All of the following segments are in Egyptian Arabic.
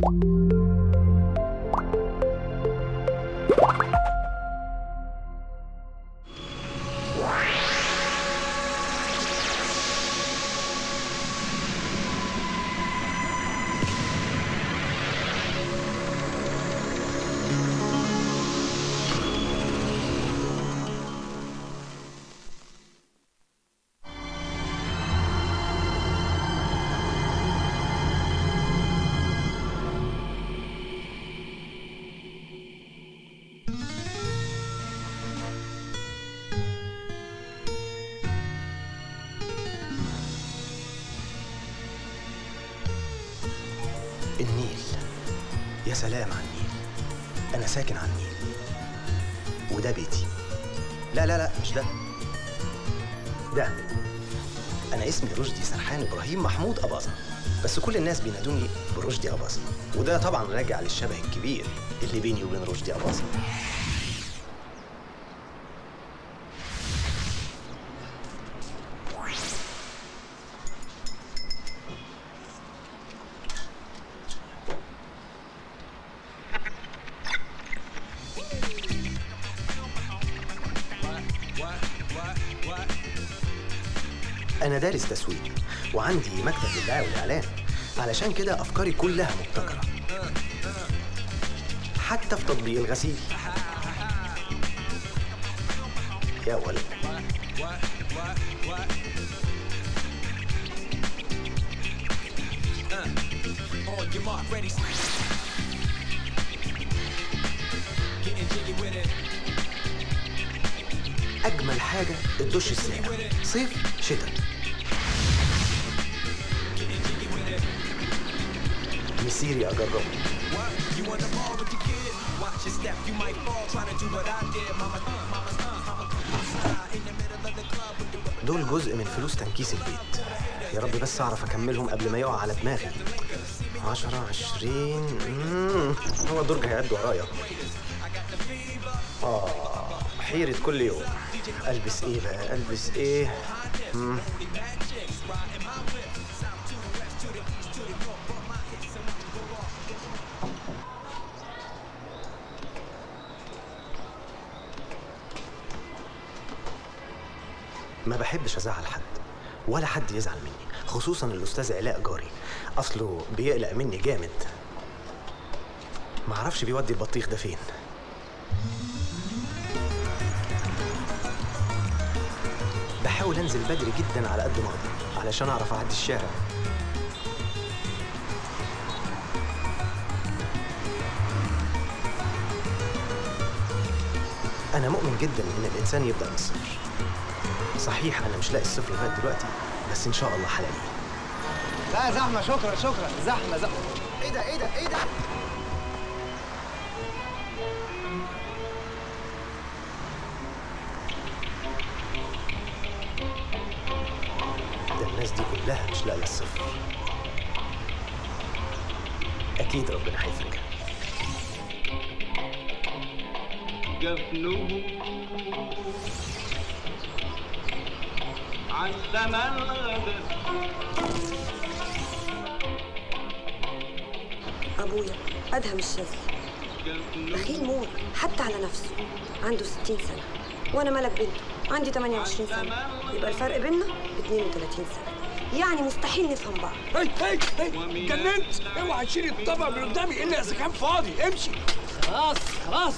النيل يا سلام على النيل أنا ساكن على النيل وده بيتي لا لا لا مش ده ده أنا اسمي رشدي سرحان إبراهيم محمود أباظة بس كل الناس بينادوني برشدي أباظة وده طبعا راجع للشبه الكبير اللي بيني وبين رشدي أباظة أنا دارس تسويق وعندي مكتب للدعاية والإعلان علشان كده أفكاري كلها مبتكرة حتى في تطبيق الغسيل يا ولد On your mark, ready. Getting jiggy with it. أجمل حاجة الدش الساقع صيف شتاء مسيري أجربه What? You wanna ball with the kid? Watch your step, you might fall trying to do what I did. Mama, uh, mama's uh, mama, uh, in the middle of the club with the دول جزء من فلوس تنكيس البيت يا رب بس أعرف أكملهم قبل ما يقع على دماغي عشرة عشرين مم، هو الدرج هيعد ورايا آه حيرة كل يوم ألبس إيه بقى ألبس إيه مم. ما بحبش ازعل حد ولا حد يزعل مني خصوصا الاستاذ علاء جاري اصله بيقلق مني جامد معرفش بيودي البطيخ ده فين بحاول انزل بدري جدا على قد ما اقدر علشان اعرف اعدي الشارع انا مؤمن جدا ان الانسان يبدا من الصفر صحيح انا مش لاقي الصفر لغايه دلوقتي بس ان شاء الله حلالي لا زحمه شكرا شكرا زحمه زحمه ايه ده ايه ده ايه ده ده الناس دي كلها مش لاقيه الصفر اكيد ربنا هيفرجها جفنه علم الغدر أبويا أدهم الشاذلي بخيل موت حتى على نفسه عنده 60 سنة وأنا ملك بنته عندي 28 سنة يبقى الفرق بيننا 32 سنة يعني مستحيل نفهم بعض هي هي هي جننت اوعى تشيل الطبق من قدامي الا اذا كان فاضي امشي خلاص خلاص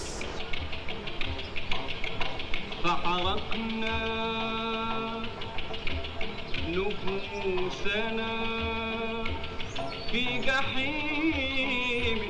فحرقنا نفوسنا في جحيم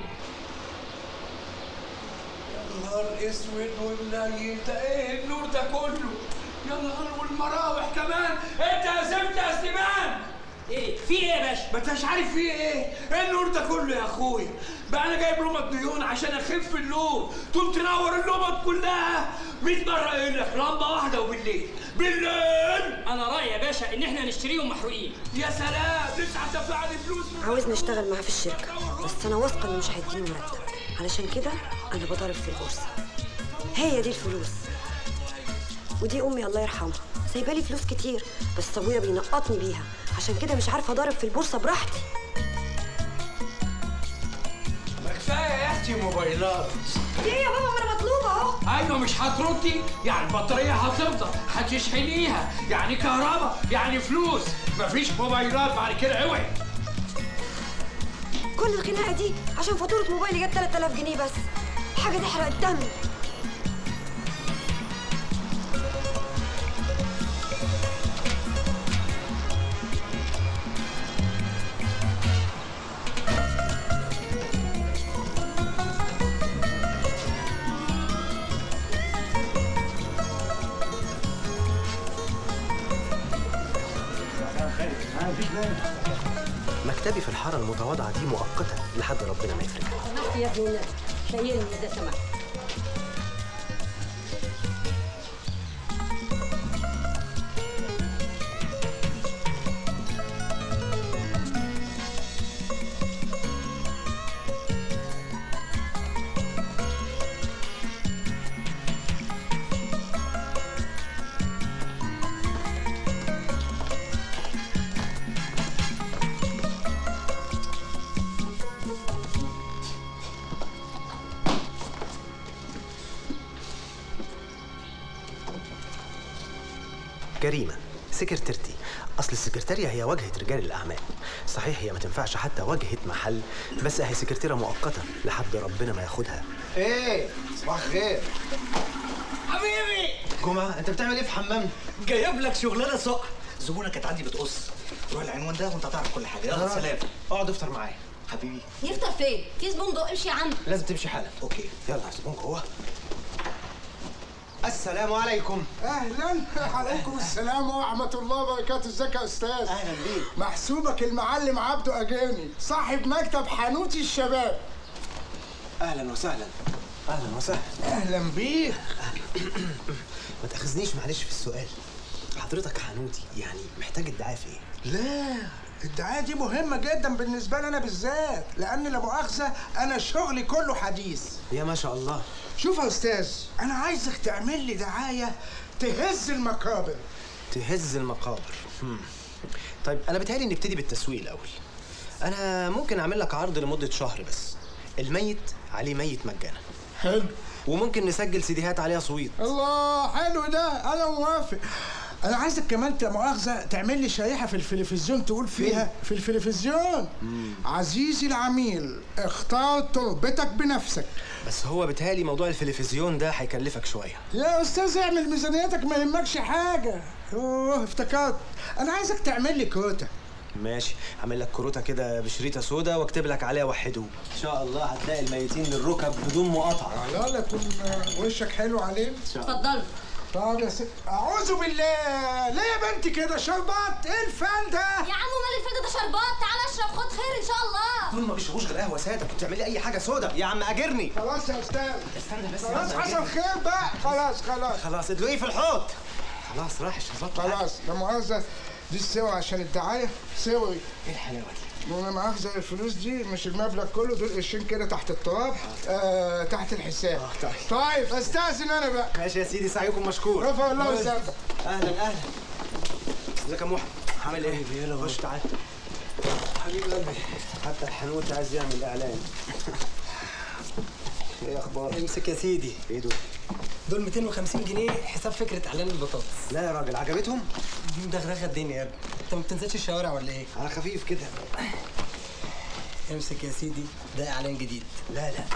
يا نهار اسود والليل ده ايه النور ده كله يا نهار والمراوح كمان انت يا زفت يا سليمان ايه في ايه يا باشا ما انتش عارف فيه ايه ايه النور ده كله يا اخويا بقى انا جايب لمبة نيون عشان اخف النور تقوم تنور اللمبة كلها 100 مرة اقول لك لمبة واحدة وبالليل بالليل انا رايي يا باشا ان احنا نشتريهم محروقين يا سلام لسه هتدفع لي فلوس من عاوزني اشتغل معاه في الشركة بس أنا واثقة إنه مش هيديني مرتب علشان كده أنا بضارب في البورصة هي دي الفلوس ودي أمي الله يرحمها سايبالي فلوس كتير بس أبويا بينقطني بيها عشان كده مش عارفة أضارب في البورصة براحتي هاتي موبايلات ايه يا بابا ما انا مطلوبه اهو ايوه مش هتردي يعني البطاريه هتفضل هتشحنيها يعني كهرباء يعني فلوس مفيش موبايلات بعد كده اوعي كل الخناقه دي عشان فاتوره موبايلي جت 3000 جنيه بس حاجه تحرق الدم مكتبي في الحاره المتواضعه دي مؤقتا لحد ربنا ما يفرجها سمحت يا ابني النبي شيلني اذا سمحت كريمه سكرتيرتي اصل السكرتاريه هي واجهه رجال الاعمال صحيح هي ما تنفعش حتى واجهه محل بس هي سكرتيره مؤقته لحد ربنا ما ياخدها ايه صباح الخير حبيبي جمعه انت بتعمل ايه في حمام جايب لك شغلانه سقع زبونه كانت عندي بتقص روح العنوان ده وانت هتعرف كل حاجه يلا سلام اقعد افطر معايا حبيبي يفطر فين؟ في زبون جوه امشي يا عم لازم تمشي حالا اوكي يلا يا زبون جوه السلام عليكم اهلا عليكم السلام ورحمه الله وبركاته ازيك يا استاذ اهلا بيك محسوبك المعلم عبده اجاني صاحب مكتب حانوتي الشباب اهلا وسهلا اهلا وسهلا اهلا بيك ما تاخذنيش معلش في السؤال حضرتك حنوتي يعني محتاج الدعايه في ايه لا الدعايه دي مهمه جدا بالنسبه لي انا بالذات لان لا مؤاخذه انا شغلي كله حديث يا ما شاء الله شوف يا استاذ انا عايزك تعمل لي دعايه تهز المقابر تهز المقابر هم. طيب انا بتهيألي نبتدي بالتسويق الاول انا ممكن اعمل لك عرض لمده شهر بس الميت عليه ميت مجانا حلو وممكن نسجل سيديهات عليها صويت الله حلو ده انا موافق انا عايزك كمان لا مؤاخذه تعمل لي شريحه في التلفزيون تقول فيها في التلفزيون عزيزي العميل اختار تربتك بنفسك بس هو بيتهيألي موضوع التلفزيون ده هيكلفك شويه يا استاذ اعمل ميزانيتك ما يهمكش حاجه اوه افتكرت انا عايزك تعمل لي كوته ماشي هعمل لك كروته كده بشريطه سودا واكتب لك عليها وحدوه ان شاء الله هتلاقي الميتين للركب بدون مقاطعه لا لا يكون وشك حلو عليه اتفضلوا طب يا ست اعوذ بالله ليه يا بنتي كده شربات ايه الفن ده يا عم مال الفدا ده شربات تعال اشرب خد خير ان شاء الله دول ما بيشربوش غير قهوه ساده كنت تعملي اي حاجه سودا يا عم اجرني خلاص يا استاذ استنى بس يا خلاص عم حصل أجرني. خير بقى خلاص خلاص خلاص ادلقيه في الحوض خلاص راح الشربات خلاص لا مؤاخذة دي السوى عشان الدعاية سوي ايه الحلاوه دي وانا مؤاخذة الفلوس دي مش المبلغ كله دول قرشين كده تحت التراب آه تحت الحساب طيب. طيب استاذن انا بقى ماشي يا سيدي سعيكم مشكور رفع الله وسلم اهلا اهلا ازيك يا محمد عامل ايه؟ خش تعال حبيب قلبي حتى الحنوت عايز يعمل اعلان ايه اخبار؟ امسك يا سيدي ايه دول؟ دول 250 جنيه حساب فكره اعلان البطاطس لا يا راجل عجبتهم؟ دي مدغدغه الدنيا يا ابني انت ما بتنزلش الشوارع ولا ايه على خفيف كده امسك يا سيدي ده اعلان جديد لا لا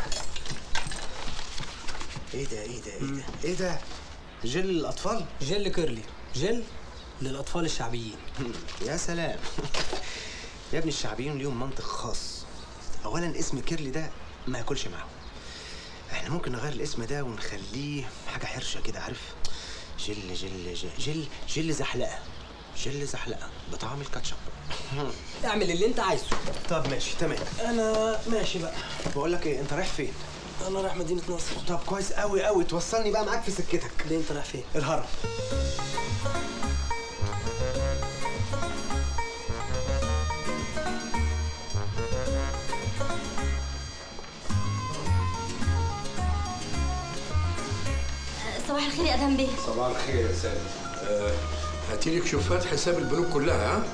ايه ده ايه ده ايه ده؟ ايه ده؟ جل الاطفال؟ جل كيرلي جل للاطفال الشعبيين يا سلام يا ابني الشعبيين ليهم منطق خاص اولا اسم كيرلي ده ما ياكلش معاهم احنا ممكن نغير الاسم ده ونخليه حاجه حرشه كده عارف جل جل جل جل جل زحلقه جل زحلقه بطعم الكاتشب اعمل اللي انت عايزه طب ماشي تمام انا ماشي بقى بقول لك ايه انت رايح فين انا رايح مدينه نصر طب كويس قوي قوي توصلني بقى معاك في سكتك ليه انت رايح فين الهرم صباح الخير يا ادهم بيه صباح الخير يا سيدي آه هاتي لك شوفات حساب البنوك كلها ها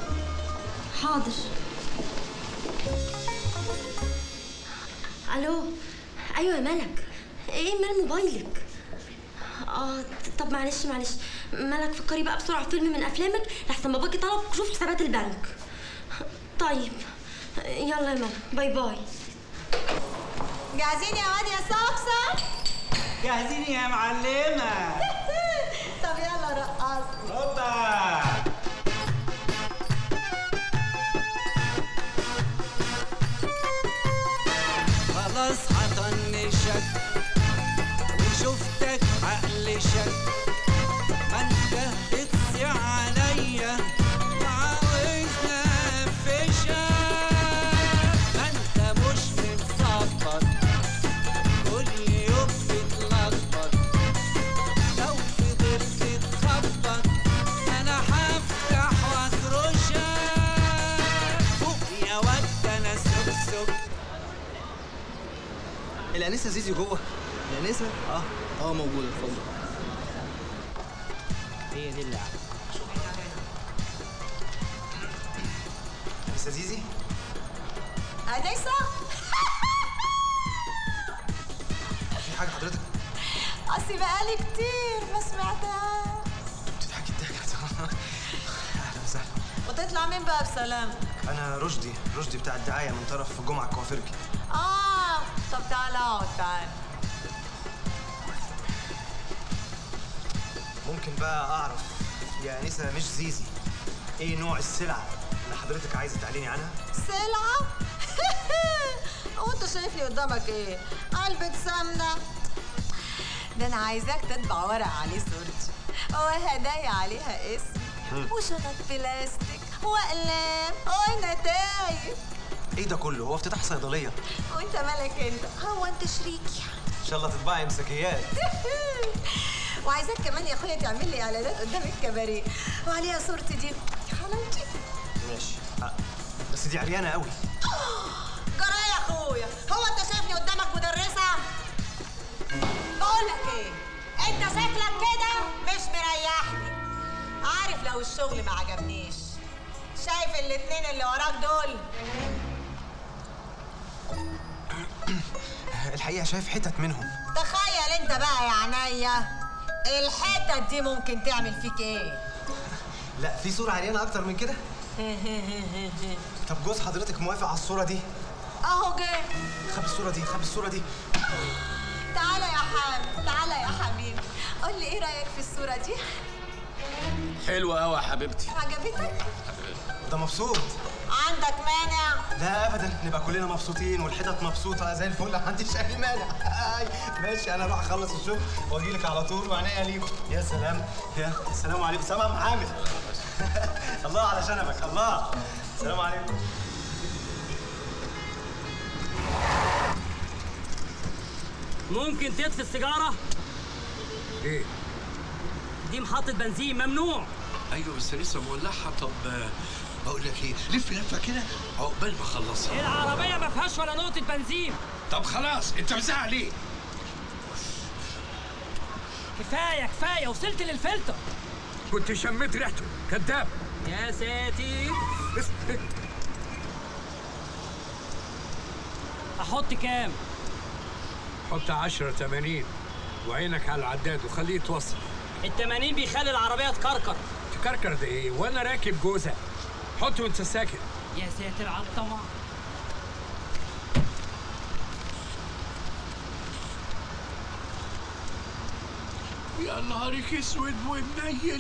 حاضر الو ايوه يا ملك ايه مال موبايلك اه طب معلش معلش ملك فكري بقى بسرعه في فيلم من افلامك لحسن باباكي طلب شوف حسابات البنك طيب يلا يا ملك باي باي جاهزين يا واد يا صفصف جاهزين يا معلمة طب يلا رقصني هوبا خلاص هطنشك وشفتك عقل شك ما انت بتسي عليا وعاوز نفشك ما انت مش متظبط كل يوم بتلخبط لو فضلت تخبط انا هفتح واكرشك فوق يا واد انا سكسك الانسه زيزي جوه الانسه اه اه موجوده اتفضل هي دي اللعبة انسه زيزي أنسة في حاجه حضرتك أصلي بقالي كتير ما سمعتهاش بتضحكي الضحكه اهلا وسهلا وتطلع مين بقى بسلام انا رشدي رشدي بتاع الدعايه من طرف جمعه كوافيركي آه طب تعال اقعد تعال ممكن بقى اعرف يا انسه مش زيزي ايه نوع السلعه اللي حضرتك عايزه تعلني عنها سلعة هو انت شايفني قدامك ايه علبة سمنة ده انا عايزاك تطبع ورق عليه صورتي وهدايا عليها اسمي وشنط بلاستيك واقلام ونتايج ايه ده كله هو افتتاح صيدليه وانت مالك انت هو انت شريكي ان شاء الله تطبعي مسكيات وعايزاك كمان يا اخويا تعمل لي اعلانات قدام الكباريه وعليها صورتي دي يا حلاوتي ماشي آه. بس دي عريانه قوي جرى يا اخويا هو انت شايفني قدامك مدرسه بقول لك ايه انت شكلك كده مش مريحني عارف لو الشغل ما عجبنيش شايف الاتنين اللي وراك دول الحقيقه شايف حتت منهم تخيل انت بقى يا عينيا الحتت دي ممكن تعمل فيك ايه لا في صوره عريانه اكتر من كده طب جوز حضرتك موافق على الصوره دي اهو جه خبي الصوره دي خبي الصوره دي تعالى يا حبيبي تعالى يا حبيبي قول لي ايه رايك في الصوره دي حلوة قوي يا حبيبتي عجبتك ده مبسوط عندك مانع لا ابدا نبقى كلنا مبسوطين والحتت مبسوطه زي الفل ما عنديش اي مانع آي، ماشي انا اروح اخلص الشغل واجي لك على طول وعينيا ليكم يا سلام يا السلام عليكم سلام محمد الله على شنبك الله السلام عليكم ممكن تطفي السيجارة؟ ايه دي محطة بنزين ممنوع ايوه بس لسه مولعها طب آه، بقول لك ايه لف لفه كده عقبال ما اخلصها العربية ما فيهاش ولا نقطة بنزين طب خلاص انت مزعل ليه كفاية كفاية وصلت للفلتر كنت شميت ريحته كذاب يا ساتر احط كام؟ حط 10 80 وعينك على العداد وخليه يتوصل التمانين بيخلي العربية تكركر تكركر ده ايه وانا راكب جوزه حط وانت ساكت يا ساتر على الطمع يا نهارك اسود ومنيل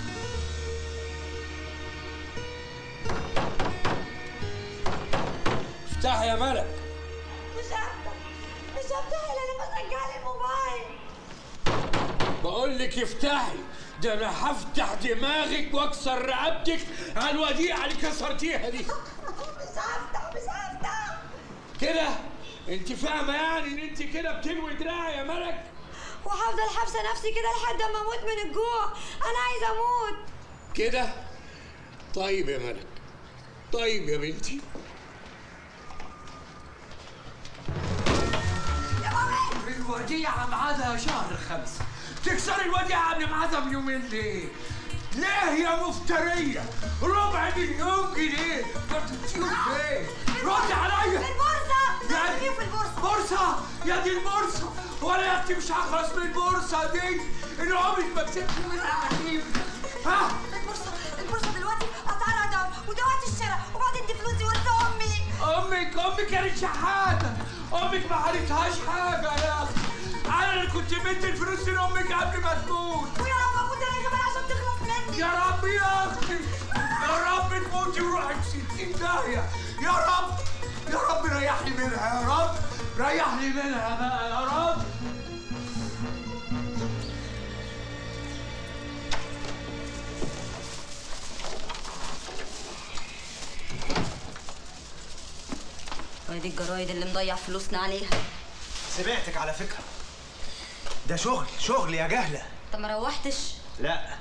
افتح يا ملك مش هفتح مش هفتح الا لما ترجع لي الموبايل بقول لك افتحي ده انا هفتح دماغك واكسر رقبتك على الوديعه اللي كسرتيها دي مش هفتح مش هفتح كده انت فاهمه يعني ان انت كده بتلوي دراعي يا ملك وهفضل حابسه نفسي كده لحد ما اموت من الجوع انا عايزه اموت كده طيب يا ملك طيب يا بنتي الوديعة ميعادها شهر خمسة تكسري الوديعة قبل ميعادها بيومين ليه؟ ليه يا مفترية؟ ربع مليون جنيه ما تديهم فين؟ ردي عليا البورصه يعني في البورصه بورصة بورصة يا دي البورصة ولا يا اختي مش هخلص من البورصة دي اللي عمري ما كسبت منها كتير ها البورصه البورصه دلوقتي اسعارها ضعف ودوات الشراء وبعدين دي فلوسي ورث امي امك امك كانت شحاتة امك ما حالتهاش حاجة يا اختي انا اللي كنت مدي الفلوس لامك قبل ما تموت ويا رب اموت انا كمان عشان تخلص مني يا رب يا اختي يا رب تموتي وروحي في 60 داهية يا رب يا رب ريحني منها يا رب ريحني منها بقى يا رب ودي الجرايد اللي مضيع فلوسنا عليها سمعتك على فكره ده شغل شغل يا جهله انت ما روحتش لا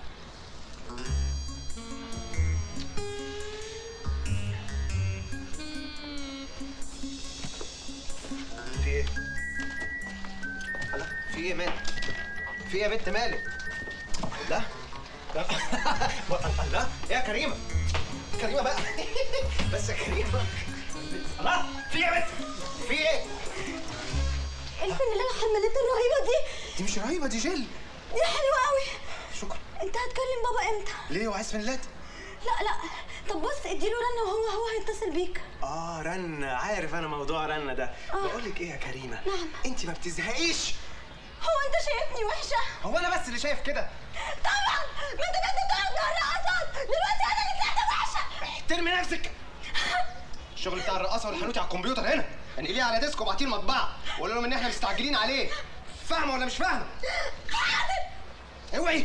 في ايه؟ الله، في ايه يا مان؟ في ايه يا بنت مالك؟ لا لا الله يا كريمه كريمه بقى بس يا كريمه الله في ايه يا بنت؟ في ايه؟ الفن اللي انا حملته الرهيبه دي دي مش رهيبه دي جل دي حلوه قوي شكرا انت هتكلم بابا امتى ليه وعايز فنلات؟ لا لا طب بص اديله رنه وهو هو هيتصل بيك اه رن عارف انا موضوع رن ده بقول لك ايه يا كريمه نعم انت ما بتزهقيش هو انت شايفني وحشه هو انا بس اللي شايف كده طبعا ما انت كنت بتقعد مع الرقصات دلوقتي انا اللي طلعت وحشه احترمي نفسك الشغل بتاع الرقاصه والحانوتي على الكمبيوتر هنا انقليه على ديسك وابعتيه المطبعه وقول لهم ان احنا مستعجلين عليه فاهمه ولا مش فاهمه اوعي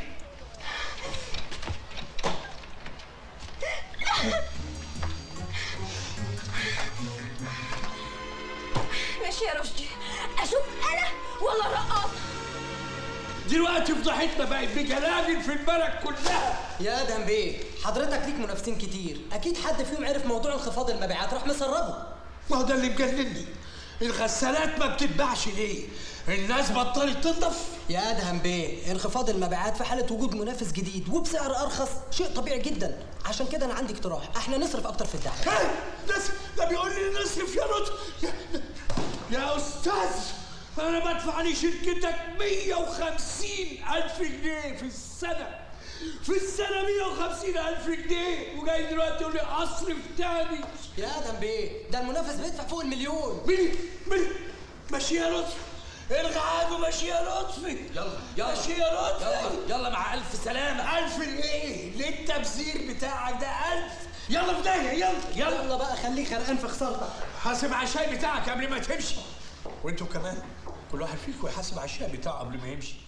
ماشي يا رشدي اشوف انا ولا الرقاصه دلوقتي فضحتنا بقت بجلاجل في البلد كلها يا ادهم بيه حضرتك ليك منافسين كتير اكيد حد فيهم عرف موضوع انخفاض المبيعات راح مسربه ما هو ده اللي مجنني الغسالات ما بتتباعش ليه؟ الناس بطلت تنضف يا ادهم بيه انخفاض المبيعات في حاله وجود منافس جديد وبسعر ارخص شيء طبيعي جدا عشان كده انا عندي اقتراح احنا نصرف اكتر في الدعايه ها ناس ده بيقول لي نصرف يا لطف يا, يا استاذ انا بدفع لشركتك 150 الف جنيه في السنه في السنه 150 الف جنيه وجاي دلوقتي تقول لي اصرف تاني يا ادهم بيه ده المنافس بيدفع فوق المليون مين مين ماشي يا لطفي الغاد وماشي يا لطفي يلا يلا ماشي يا لطفي يلا يلا مع الف سلامه الف ايه ليه التبذير بتاعك ده الف يلا في داهيه يلا يلا يلا بقى خليك غرقان في خسارتك حاسب على الشاي بتاعك قبل ما تمشي وانتوا كمان كل واحد فيكم يحاسب على الشاي بتاعه قبل ما يمشي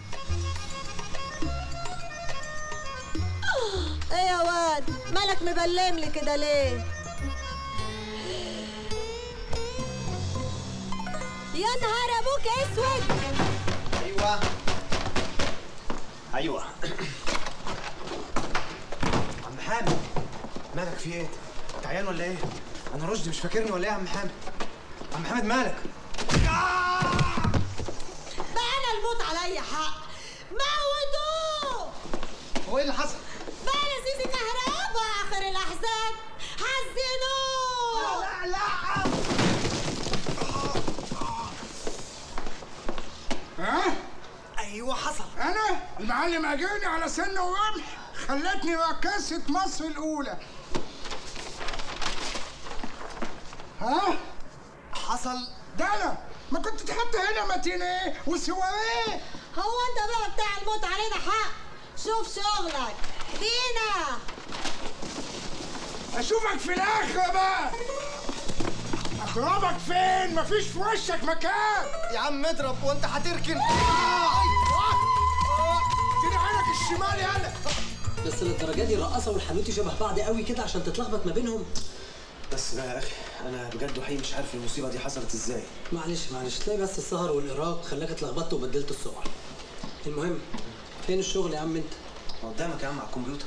ايه يا واد مالك مبلم لي كده ليه يا نهار ابوك اسود ايوه ايوه عم حامد مالك في ايه؟ انت عيان ولا ايه؟ انا رشدي مش فاكرني ولا ايه يا عم حامد؟ عم حامد مالك؟ بقى انا الموت عليا حق موتوه هو ايه اللي حصل؟ بقى يا سيدي كهربا اخر الاحزان حزنوه لا لا ها؟ ايوه حصل انا المعلم اجاني على سن ورمح خلتني رقاصة مصر الاولى ها؟ حصل ده انا ما كنت تحط هنا متينيه وسواريه هو انت بقى بتاع الموت علينا حق شوف شغلك دينا اشوفك في الاخر بقى اضربك فين مفيش في وشك مكان يا عم اضرب وانت هتركن اديني عينك الشمال يلا بس للدرجه دي الرقاصه والحانوتي شبه بعض قوي كده عشان تتلخبط ما بينهم بس بقى يا اخي انا بجد وحقيقي مش عارف المصيبه دي حصلت ازاي معلش معلش تلاقي بس السهر والارهاق خلاك اتلخبطت وبدلت الصور المهم فين الشغل يا عم انت قدامك يا عم على الكمبيوتر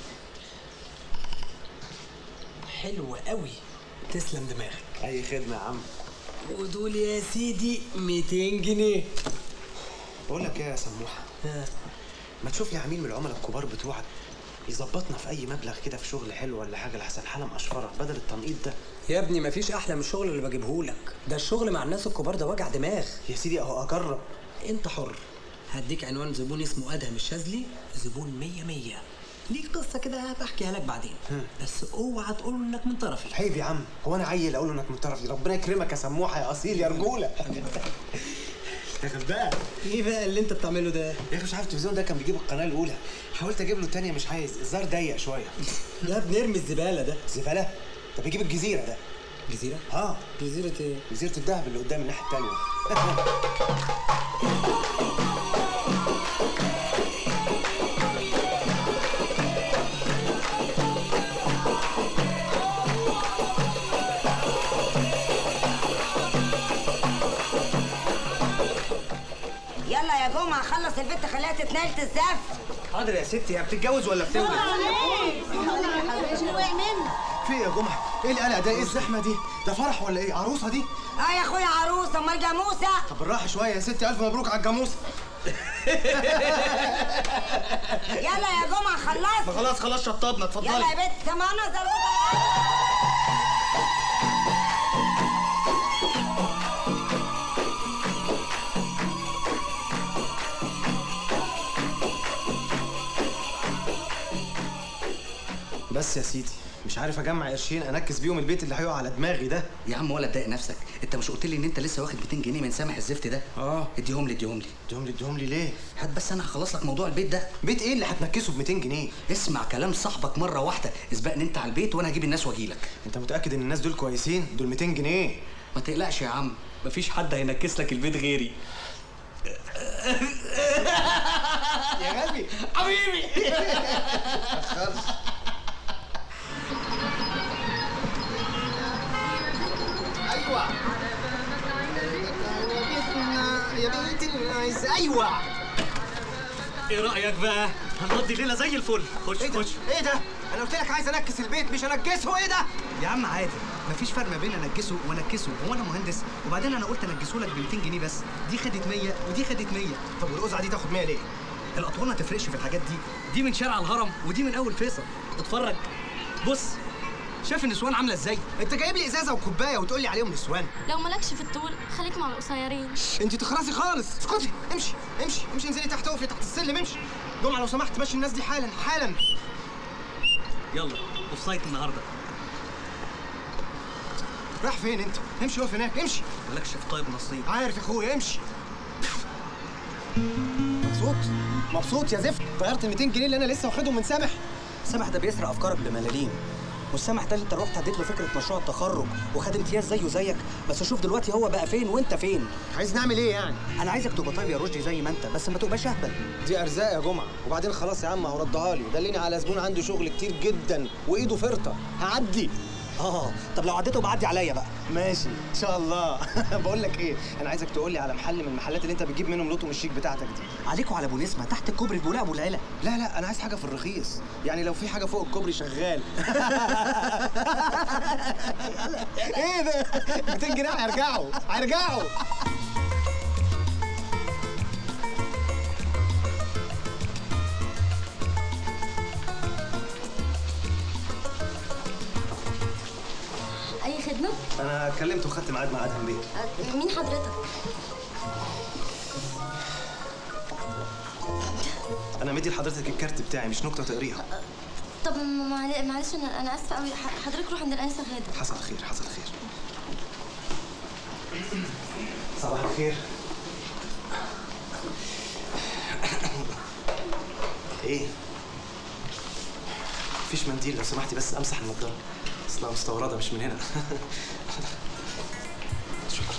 حلو قوي تسلم دماغك اي خدمه يا عم ودول يا سيدي 200 جنيه بقول لك ايه يا سموحه ما تشوف لي عميل من العملاء الكبار بتوعك يظبطنا في اي مبلغ كده في شغل حلو ولا حاجه لحسن حاله مقشفره بدل التنقيط ده يا ابني مفيش احلى من الشغل اللي بجيبهولك ده الشغل مع الناس الكبار ده وجع دماغ يا سيدي اهو اجرب انت حر هديك عنوان زبون اسمه ادهم الشاذلي زبون مية مية ليه قصه كده بحكيها لك بعدين بس اوعى تقول انك من طرفي عيب يا عم هو انا عيل اقول انك من طرفي ربنا يكرمك يا سموحه يا اصيل يا رجوله يا غباء ايه بقى اللي انت بتعمله ده يا اخي مش عارف التلفزيون ده كان بيجيب القناه الاولى حاولت اجيب له الثانيه مش عايز الزار ضيق شويه يا ابني ارمي الزباله ده زباله طب بيجيب الجزيره ده جزيره اه جزيره ايه جزيره الذهب اللي قدام الناحيه الثانيه يلا يا جمعه خلص البت خليها تتنقل تزف حاضر يا ستي هي بتتجوز ولا بتولد؟ في ايه يا جمعه؟ ايه القلق ده؟ ايه الزحمه دي؟ ده فرح ولا ايه؟ عروسه دي؟ اه يا اخويا عروسه امال جاموسه طب بالراحه شويه يا ستي الف مبروك على الجاموسه يلا يا جمعه خلصت ما خلاص خلاص شطبنا اتفضلي يلا يا بت سمعنا زرقاء بس يا سيدي مش عارف اجمع قرشين انكس بيهم البيت اللي هيقع على دماغي ده يا عم ولا تضايق نفسك انت مش قلت لي ان انت لسه واخد 200 جنيه من سامح الزفت ده اه اديهم لي اديهم لي اديهم لي اديهم لي ليه هات بس انا هخلص لك موضوع البيت ده بيت ايه اللي هتنكسه ب 200 جنيه اسمع كلام صاحبك مره واحده اسبقني انت على البيت وانا هجيب الناس واجي لك انت متاكد ان الناس دول كويسين دول 200 جنيه ما تقلقش يا عم مفيش حد هينكس لك البيت غيري يا غبي حبيبي ايوه يا بنت الناس ايوه ايه رايك بقى هنقضي ليله زي الفل خش ايه ده؟ خش ايه ده؟ انا قلت لك عايز انكس البيت مش انكسه ايه ده؟ يا عم عادي مفيش فرق ما بين انجسه وانكسه هو انا مهندس وبعدين انا قلت انجسه لك ب 200 جنيه بس دي خدت 100 ودي خدت 100 طب والقزعه دي تاخد 100 ليه؟ الاطوال ما تفرقش في الحاجات دي دي من شارع الهرم ودي من اول فيصل اتفرج بص شايف النسوان عامله ازاي انت جايب لي ازازه وكوبايه وتقول لي عليهم نسوان لو مالكش في الطول خليك مع القصيرين انت تخرسي خالص اسكتي امشي امشي امشي انزلي تحت اقفي تحت السلم امشي جمعه لو سمحت مشي الناس دي حالا حالا يلا اوف سايت النهارده راح فين انت؟ امشي اقف هناك امشي مالكش في طيب نصيب عارف يا اخويا امشي مبسوط مبسوط يا زفت غيرت ال 200 جنيه اللي انا لسه واخدهم من سامح سامح ده بيسرق افكارك بملاليم والسامح ده اللي انت رحت اديت له فكره مشروع التخرج وخد امتياز زيه زيك بس شوف دلوقتي هو بقى فين وانت فين عايز نعمل ايه يعني؟ انا عايزك تبقى طيب يا رشدي زي ما انت بس ما تبقاش اهبل دي ارزاق يا جمعه وبعدين خلاص يا عم اهو ردها لي دلني على زبون عنده شغل كتير جدا وايده فرطه هعدي اه طب لو عديته بعدي عليا بقى ماشي ان شاء الله بقول لك ايه انا عايزك تقول لي على محل من المحلات اللي انت بتجيب منهم لوتو الشيك بتاعتك دي عليكوا على ابو نسمه تحت الكوبري في بولاق ابو العيله لا لا انا عايز حاجه في الرخيص يعني لو في حاجه فوق الكوبري شغال ايه ده 200 جنيه هيرجعوا هيرجعوا اي خدمه انا كلمته وخدت ميعاد مع ادهم بيه أه، مين حضرتك انا مدي لحضرتك الكارت بتاعي مش نكته تقريها طب معل- معلش انا انا اسفه قوي ح- حضرتك روح عند الانسه غاده حصل خير حصل خير صباح الخير ايه مفيش منديل لو سمحتي بس امسح النضاره اصلها مستورده مش من هنا شكرا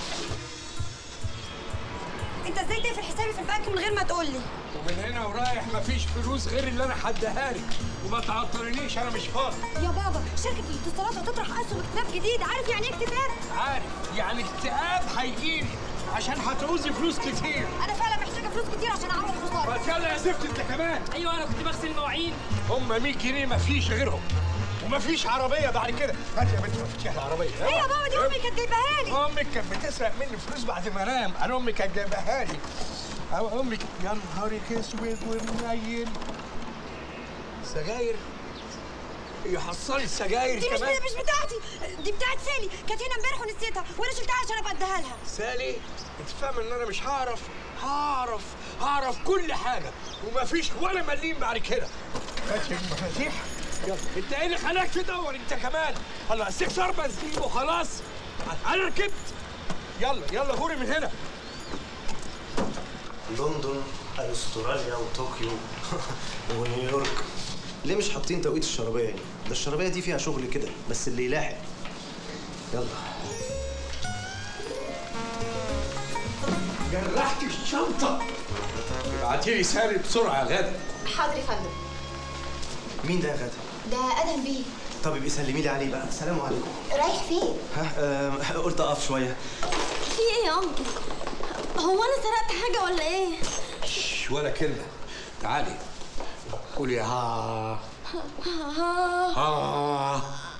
انت ازاي تقفل حسابي في البنك من غير ما تقول لي ومن هنا ورايح مفيش فلوس غير اللي انا حدها لك وما تعطلنيش انا مش فاضي يا بابا شركه الاتصالات هتطرح اسهم اكتتاب جديد عارف يعني ايه اكتتاب عارف يعني اكتئاب هيجيلي عشان هتعوزي فلوس كتير انا فعلا محتاجه فلوس كتير عشان اعوض خساره بس يلا يا زفت انت كمان ايوه انا كنت بغسل المواعين هم 100 جنيه مفيش غيرهم ومفيش عربيه بعد كده هات يا بنت مفاتيح العربيه ايه يا بابا دي امي كانت جايباها لي امك كانت بتسرق مني فلوس بعد ما انام انا امي كانت جايباها لي أو امك يا نهارك اسود ومنيل سجاير يحصلي السجاير دي مش كمان مش بتاعتي دي بتاعت سالي كانت هنا امبارح ونسيتها وانا شلتها عشان ابقى اديها لها سالي انت فاهم ان انا مش هعرف هعرف هعرف كل حاجه ومفيش ولا مليم بعد كده ماشي المفاتيح يلا انت ايه اللي خلاك تدور انت كمان الله استكسر بنزين وخلاص انا ركبت يلا يلا غوري من هنا لندن استراليا وطوكيو ونيويورك ليه مش حاطين توقيت الشرابيه هنا؟ ده الشرابيه دي فيها شغل كده بس اللي يلاحق يلا جرحت الشنطه ابعتي لي سالي بسرعه يا غاده حاضر يا فندم مين ده يا غاده؟ ده ادهم بيه طب يبقى سلمي لي عليه بقى السلام عليكم رايح فين ها آه قلت اقف شويه في ايه يا انكل هو انا سرقت حاجه ولا ايه شش ولا كلمه تعالي قولي ها ها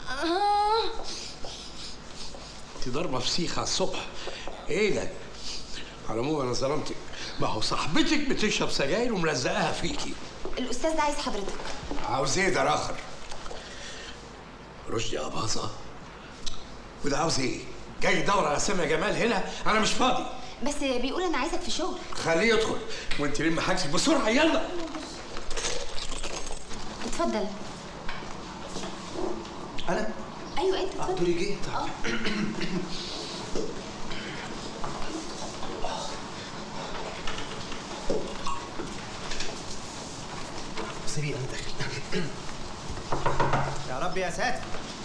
انت ضربه فسيخ على الصبح ايه ده على العموم انا ظلمتك ما هو صاحبتك بتشرب سجاير وملزقاها فيكي الاستاذ ده عايز حضرتك عاوز ايه ده اخر رشدي اباظه وده عاوز ايه جاي يدور على سامية جمال هنا انا مش فاضي بس بيقول انا عايزك في شغل خليه يدخل وانت لم حاجتك بسرعه يلا اتفضل انا ايوه انت اتفضل دوري جه اه سيبيه انا داخل يا رب يا ساتر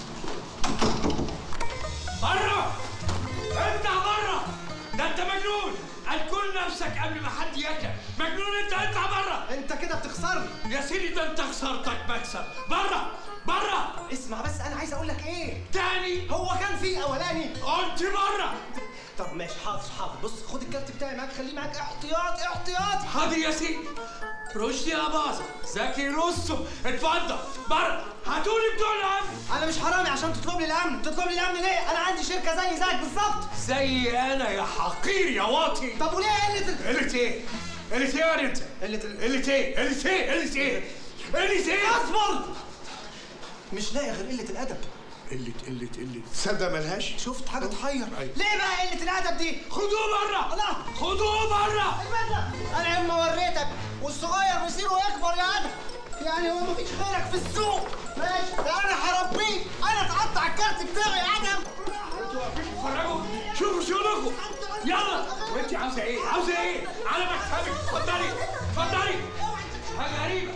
بره افتح بره ده انت مجنون هتكون نفسك قبل ما حد ياكل مجنون انت اطلع بره انت كده بتخسرني يا سيدي ده انت خسارتك مكسب بره بره اسمع بس انا عايز اقول لك ايه تاني هو كان في اولاني قلت بره طب ماشي حاضر حاضر بص خد الكارت بتاعي معاك خليه معاك احتياط احتياط حاضر يا سيدي رشدي اباظه زكي روسو اتفضل بره هاتولي بتوع الامن انا مش حرامي عشان تطلب لي الامن تطلب لي الامن ليه انا عندي شركه زي زيك بالظبط زي انا يا حقير يا واطي طب وليه قله ال- قلت ايه؟ قلت ايه يا انت؟ قله ال- قلت ايه؟ قلت ايه؟ قلت ايه؟ قلت ايه؟ اصبر مش لاقي غير قله الادب قلة قلة قلة تصدق ملهاش؟ شفت حاجه تحير أيوة. ليه بقى قله الادب دي خدوه بره لا خدوه بره البدله انا اما وريتك والصغير مصيره يكبر يا ادم يعني هو مفيش غيرك في السوق ماشي ده انا هربيك انا اتقطع الكارت بتاعي يا ادم اتفرجوا شوفوا شغلكم يلا وانت عاوزه ايه؟ عاوزه ايه؟ على مكتبك اتفضلي اتفضلي حاجه غريبه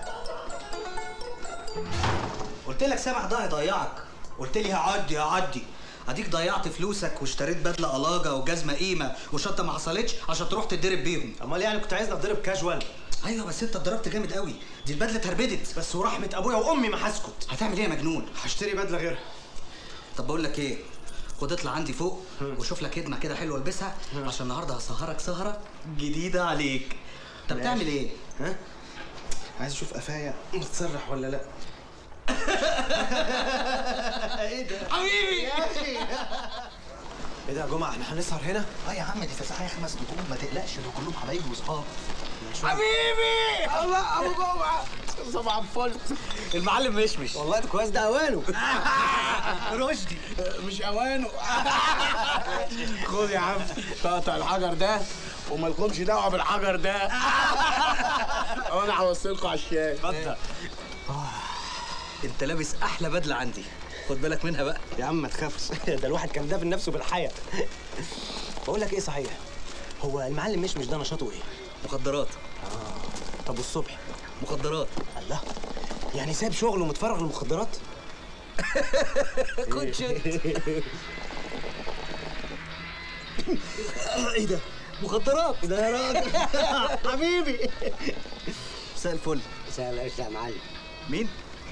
قلت لك سامح ده هيضيعك قلت لي هعدي هعدي اديك ضيعت فلوسك واشتريت بدله الاجه وجزمه قيمه وشنطه ما حصلتش عشان تروح تتضرب بيهم امال يعني كنت عايزني اتضرب كاجوال ايوه بس انت اتضربت جامد قوي دي البدله اتهربدت بس ورحمه ابويا وامي ما هسكت هتعمل ايه يا مجنون هشتري بدله غيرها طب بقول لك ايه خد اطلع عندي فوق وشوف لك خدمه كده حلوه البسها عشان النهارده هسهرك سهره جديده عليك طب ماشي. تعمل ايه ها عايز اشوف قفايا متسرح ولا لا ايه ده حبيبي يا اخي ايه ده يا جماعه احنا هنسهر هنا اه يا عم دي فسحه خمس نجوم ما تقلقش دول كلهم حبايبي واصحاب حبيبي الله ابو جمعه صباح الفل المعلم مشمش والله ده كويس ده اوانه رشدي مش اوانه خد يا عم تقطع الحجر ده وما لكمش دعوه بالحجر ده وانا هوصلكوا على الشاي اتفضل انت لابس احلى بدله عندي خد بالك منها بقى يا عم ما تخافش ده الواحد كان دافن نفسه بالحياه بقول لك ايه صحيح هو المعلم مش مش ده نشاطه ايه مخدرات طب والصبح مخدرات الله يعني سايب شغله ومتفرغ للمخدرات كنت شد ايه ده مخدرات ده يا راجل حبيبي مساء الفل مساء يا معلم مين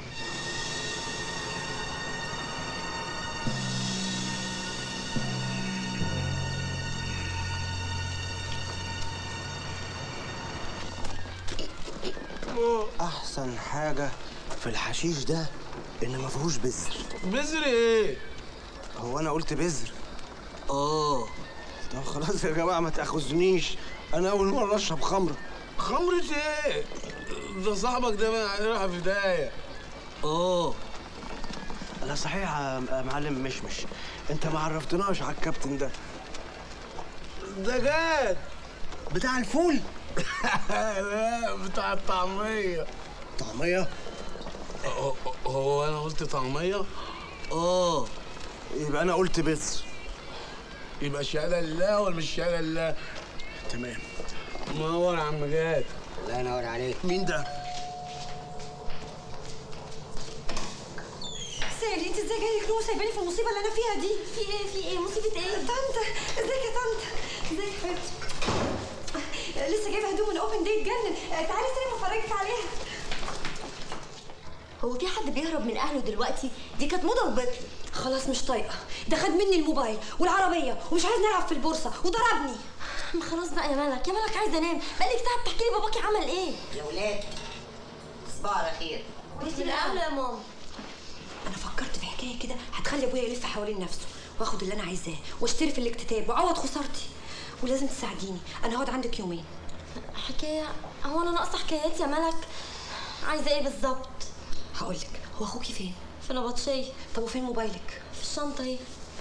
احسن حاجه في الحشيش ده ان ما فيهوش بذر بذر ايه؟ هو انا قلت بذر اه طب خلاص يا جماعه ما تاخذنيش انا اول مره اشرب خمره خمرة ايه؟ ده صاحبك ده من عليه راح في داهية اه لا صحيح يا معلم مشمش انت ما عرفتناش على الكابتن ده ده جاد بتاع الفول لا بتاع الطعمية طعمية هو- هو انا قلت طعمية؟ اه يبقى انا قلت بيتز يبقى الشهادة لله ولا مش شهادة لله؟ تمام منور يا عم جاد الله ينور عليك مين ده؟ سالي انت ازاي جاي نور سايباني في المصيبه اللي انا فيها دي في ايه في ايه مصيبه ايه طنط ازيك يا طنط ازيك يا حبيبتي لسه جايبه هدوم من اوبن ديت جنن تعالي سينما افرجك عليها هو في حد بيهرب من اهله دلوقتي دي كانت موضه وبطلت خلاص مش طايقه ده خد مني الموبايل والعربيه ومش عايز نلعب في البورصه وضربني ما خلاص بقى يا ملك يا ملك عايزه انام بقالك ساعه بتحكي لي باباكي عمل ايه يا ولاد تصبحوا على خير انت من اهله يا ماما انا فكرت في حكايه كده هتخلي ابويا يلف حوالين نفسه واخد اللي انا عايزاه واشتري في الاكتتاب واعوض خسارتي ولازم تساعديني انا هقعد عندك يومين حكايه هو انا ناقصه حكايات يا ملك عايزه ايه بالظبط هقول لك هو اخوكي فين في نبطشيه طب وفين موبايلك في الشنطه اهي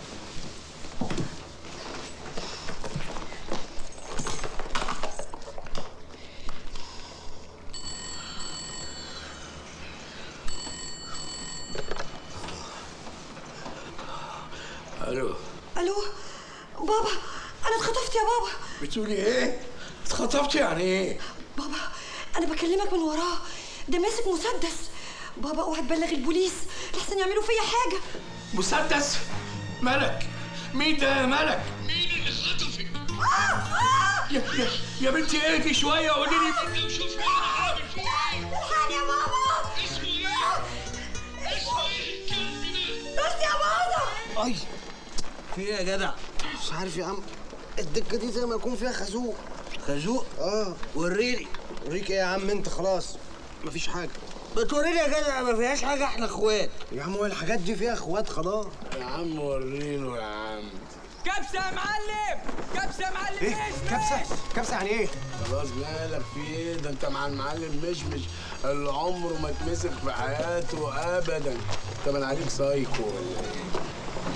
الو الو بابا انا اتخطفت يا بابا بتقولي ايه؟ اتخطبت يعني ايه؟ بابا انا بكلمك من وراه ده ماسك مسدس بابا اوعى تبلغ البوليس لحسن يعملوا فيا حاجه مسدس ملك مين ده يا ملك؟ مين اللي خطفك؟ يا يا يا بنتي اهدي شويه قولي لي مين ده وشوفي انا عامل فيه ايه؟ الحقني يا بابا اسمه ايه؟ اسمه ايه الكلب ده؟ بس يا بابا اي في ايه يا جدع مش عارف يا عم الدكه دي زي ما يكون فيها خازوق خازوق اه وريني وريك ايه يا عم انت خلاص مفيش حاجه بتوريني يا جدع ما فيهاش حاجه احنا اخوات يا عم هو الحاجات دي فيها اخوات خلاص يا عم وريله يا عم كبسه يا معلم كبسه يا معلم ايه كبسه كبسه يعني ايه خلاص مالك في ايه ده انت مع المعلم مشمش اللي عمره ما اتمسك في حياته ابدا انت من عليك سايكو ولا ايه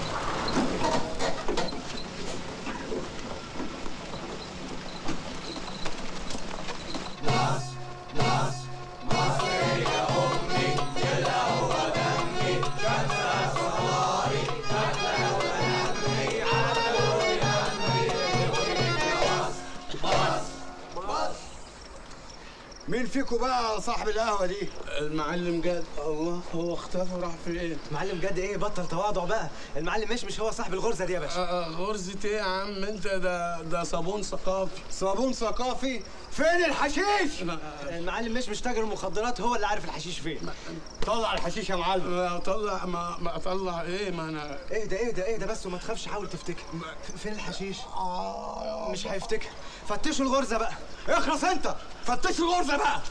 مين فيكم بقى صاحب القهوه دي المعلم جاد الله هو اختفى راح فين معلم جد ايه بطل تواضع بقى المعلم مش مش هو صاحب الغرزه دي يا باشا آه، آه، غرزة ايه يا عم انت ده ده صابون ثقافي صابون ثقافي فين الحشيش المعلم مش مش تاجر المخدرات هو اللي عارف الحشيش فين طلع الحشيش يا معلم ما اطلع ما, ما اطلع ايه ما انا ايه ده ايه ده ايه ده بس وما تخافش حاول تفتكر فين الحشيش مش هيفتكر فتشوا الغرزه بقى اخلص انت فتش الغرزه بقى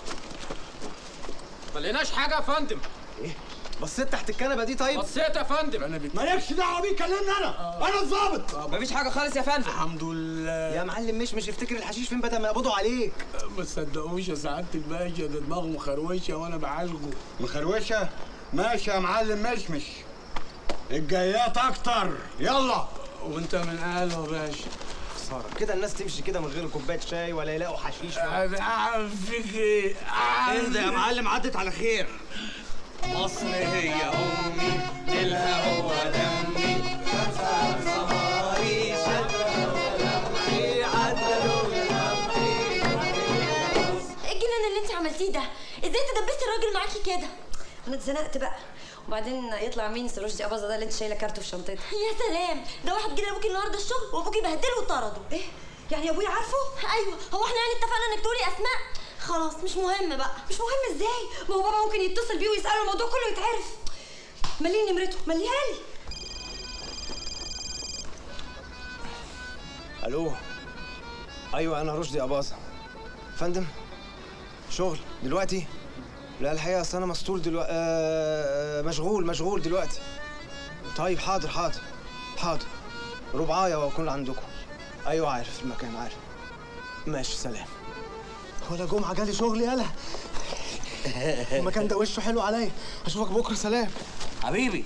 ما لقيناش حاجه يا فندم ايه بصيت تحت الكنبه دي طيب بصيت يا فندم انا بت... مالكش دعوه بيه كلمني انا انا الظابط مفيش حاجه خالص يا فندم الحمد لله يا معلم مش مش افتكر الحشيش فين بدل ما يقبضوا عليك ما تصدقوش يا سعاده الباشا ده دماغه مخروشه وانا بعالجه مخروشه ماشي يا معلم مشمش الجايات اكتر يلا وانت من اهله يا باشا خساره كده الناس تمشي كده من غير كوبايه شاي ولا يلاقوا حشيش انا اعمل فيك ايه؟ اهدى يا معلم عدت على خير مصر هي امي نيلها هو دمي خمسه صماري شده ولمعي عدلوا ايه الجنان اللي انت عملتيه ده ازاي تدبستي الراجل معاكي كده انا اتزنقت بقى وبعدين يطلع مين سروج اباظه ده اللي انت شايله كارته في شنطتك يا سلام ده واحد جه لابوكي النهارده الشغل وابوكي بهدله وطرده ايه يعني ابويا عارفه ايوه هو احنا يعني اتفقنا انك تقولي اسماء خلاص مش مهم بقى مش مهم ازاي ما هو بابا ممكن يتصل بيه ويساله الموضوع كله يتعرف مليني نمرته مليها لي الو ايوه انا رشدي اباظه فندم شغل دلوقتي لا الحقيقه اصل انا مسطول دلوقتي آه مشغول مشغول دلوقتي طيب حاضر حاضر حاضر ربعايه واكون عندكم ايوه عارف المكان عارف ماشي سلام ولا جمعه جالي شغل يالا المكان ده وشه حلو عليا اشوفك بكره سلام حبيبي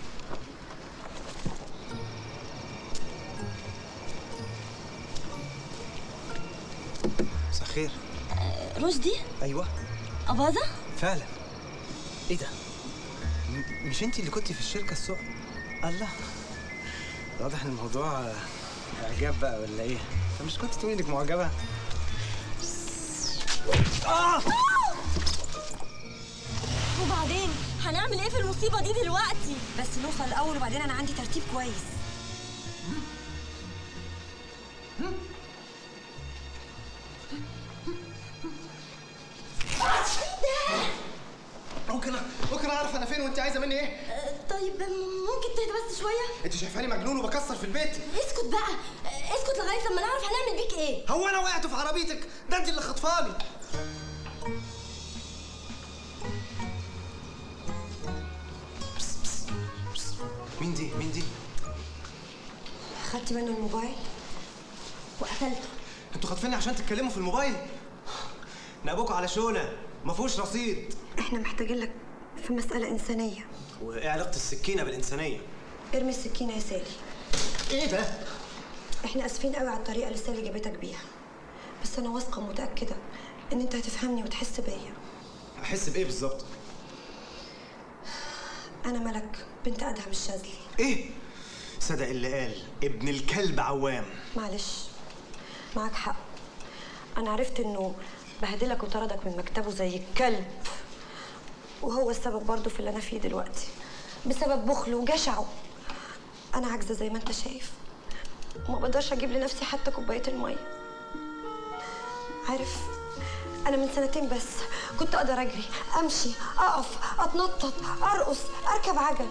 مساء الخير رشدي ايوه أباظة فعلا ايه ده م- مش انت اللي كنتي في الشركه السوق الله واضح ان الموضوع آه، اعجاب بقى ولا ايه طب مش كنت تقولي انك معجبه آه! وبعدين هنعمل ايه في المصيبة دي دلوقتي؟ بس نوصل الاول وبعدين انا عندي ترتيب كويس ممكن ممكن اعرف انا فين وانت عايزه مني ايه طيب ممكن تهدى بس شوية؟ انت شايفاني مجنون وبكسر في البيت اسكت بقى اسكت لغاية لما نعرف هنعمل بيك ايه هو انا وقعت في عربيتك ده انت اللي خطفاني مين دي مين دي خدت منه الموبايل وقتلته انتوا خاطفيني عشان تتكلموا في الموبايل نابوكوا على شونه ما فيهوش رصيد احنا محتاجين لك في مسألة إنسانية وايه علاقه السكينه بالانسانيه ارمي السكينة يا سالي ايه ده احنا اسفين قوي على الطريقة اللي سالي جابتك بيها بس انا واثقة ومتأكدة ان انت هتفهمني وتحس بيا احس بايه بالظبط انا ملك بنت ادهم الشاذلي ايه صدق اللي قال ابن الكلب عوام معلش معاك حق انا عرفت انه بهدلك وطردك من مكتبه زي الكلب وهو السبب برضه في اللي انا فيه دلوقتي بسبب بخله وجشعه انا عاجزه زي ما انت شايف وما بقدرش اجيب لنفسي حتى كوبايه الميه عارف انا من سنتين بس كنت اقدر اجري امشي اقف اتنطط ارقص اركب عجل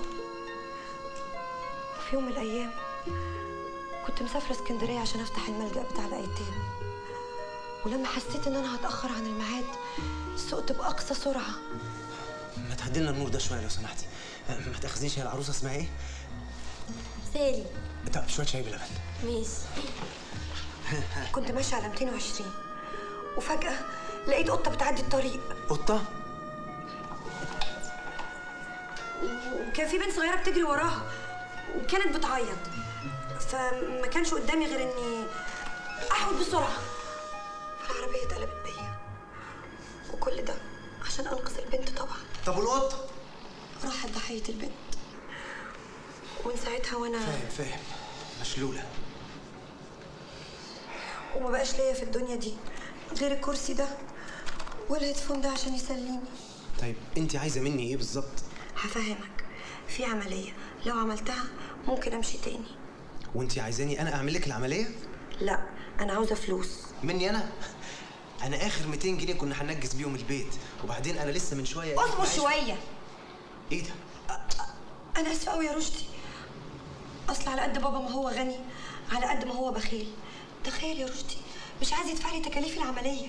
في يوم من الايام كنت مسافره اسكندريه عشان افتح الملجأ بتاع الايتام ولما حسيت ان انا هتاخر عن الميعاد سقت باقصى سرعه ما تهدي لنا النور ده شويه لو سمحتي آه، ما تاخذنيش هي العروسه اسمها ايه سالي طب شويه شاي بلبن ماشي كنت ماشيه على 220 وفجاه لقيت قطه بتعدي الطريق قطه وكان في بنت صغيره بتجري وراها وكانت بتعيط فما كانش قدامي غير اني احود بسرعه فالعربيه اتقلبت بيا وكل ده عشان انقذ البنت طبعا طب والقطه راحت ضحيه البنت ومن ساعتها وانا فاهم فاهم مشلوله وما بقاش ليا في الدنيا دي غير الكرسي ده والهيدفون ده عشان يسليني طيب انت عايزه مني ايه بالظبط هفهمك في عمليه لو عملتها ممكن امشي تاني وانت عايزاني انا اعمل لك العمليه لا انا عاوزه فلوس مني انا انا اخر 200 جنيه كنا هننجز بيهم البيت وبعدين انا لسه من شويه اصبر معيش- شويه ايه ده انا اسفه قوي يا رشدي اصل على قد بابا ما هو غني على قد ما هو بخيل تخيل يا رشدي مش عايز يدفع لي تكاليف العمليه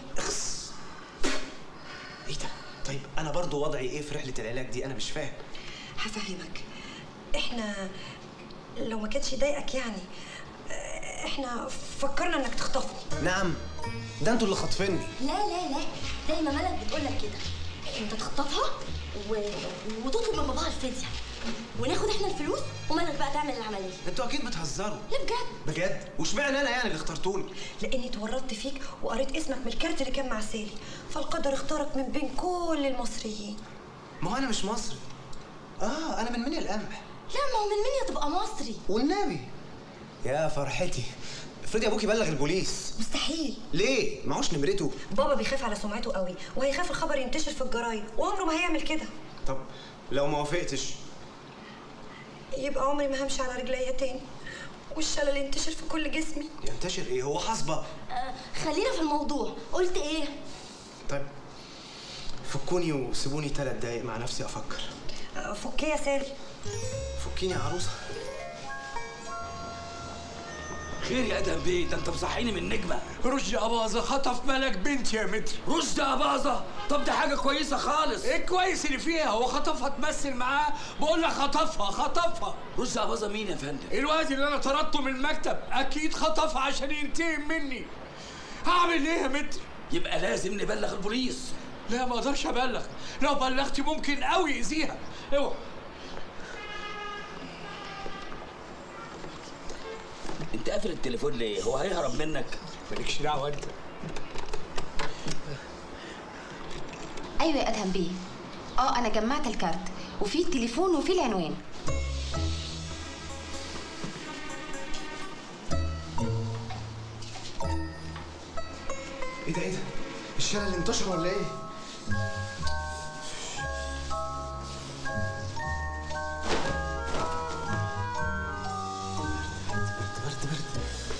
ايه ده طيب انا برضو وضعي ايه في رحله العلاج دي انا مش فاهم هفهمك احنا لو ما كانش يضايقك يعني اه، احنا فكرنا انك تخطفني نعم ده انتوا اللي خاطفيني لا لا لا زي ما ملك بتقول لك كده انت تخطفها و... وتطلب من باباها الفدية وناخد احنا الفلوس وملك بقى تعمل العملية انتوا اكيد بتهزروا لا بجد بجد واشمعنى انا يعني اللي اخترتوني لاني اتورطت فيك وقريت اسمك من الكارت اللي كان مع سالي فالقدر اختارك من بين كل المصريين ما هو انا مش مصري اه انا من مني القمح لا ما هو من مين تبقى مصري والنبي يا فرحتي افرضي ابوكي بلغ البوليس مستحيل ليه معوش نمرته بابا بيخاف على سمعته قوي وهيخاف الخبر ينتشر في الجرايد وعمره ما هيعمل كده طب لو ما وافقتش يبقى عمري ما همشي على رجليا تاني والشلل ينتشر في كل جسمي ينتشر ايه هو حصبه آه خلينا في الموضوع قلت ايه طيب فكوني وسيبوني ثلاث دقايق مع نفسي افكر اه، فكي يا سالي فكيني يا عروسه خير يا ادهم بيه ده انت مصحيني من نجمه رشدي أباظة خطف ملك بنتي يا متر رشدي أباظة طب دي حاجه كويسه خالص ايه الكويس اللي فيها هو خطفها تمثل معاه بقول لك خطفها خطفها رشدي أباظة مين يا فندم الواد اللي انا طردته من المكتب اكيد خطفها عشان ينتقم مني هعمل ايه يا متر يبقى لازم نبلغ البوليس لا ما اقدرش ابلغ لو بلغت ممكن قوي يأذيها اوعى انت قافل التليفون ليه؟ هو هيهرب منك؟ مالكش دعوه انت ايوه يا ادهم بيه اه انا جمعت الكارت وفي التليفون وفي العنوان ايه ده ايه ده؟ الشارع اللي انتشر ولا ايه؟ برد برد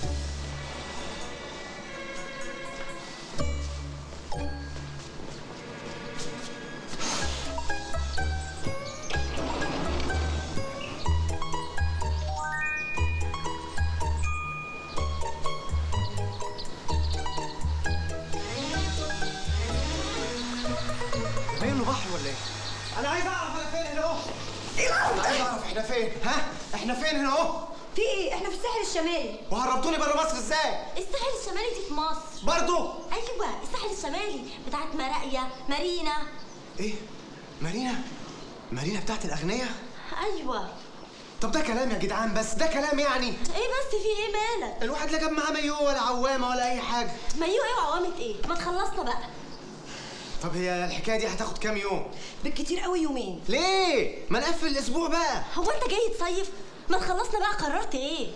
باين له بحر ولا ايه؟ انا عايز اعرف انا فين هنا اهو انا عايز اعرف احنا فين ها؟ احنا فين هنا اهو؟ في ايه؟ احنا في الساحل الشمالي وهربتوني بره مصر ازاي؟ الساحل الشمالي دي في مصر برضو؟ ايوه الساحل الشمالي بتاعت مراقية مارينا ايه؟ مارينا؟ مارينا بتاعت الاغنياء؟ ايوه طب ده كلام يا جدعان بس ده كلام يعني ايه بس في ايه مالك؟ الواحد لا جاب معاه مايو ولا عوامه ولا اي حاجه مايو ايه وعوامة ايه؟ ما تخلصنا بقى طب هي الحكايه دي هتاخد كام يوم؟ بالكتير قوي يومين ليه؟ ما نقفل الاسبوع بقى هو انت جاي تصيف؟ ما تخلصنا بقى قررت ايه؟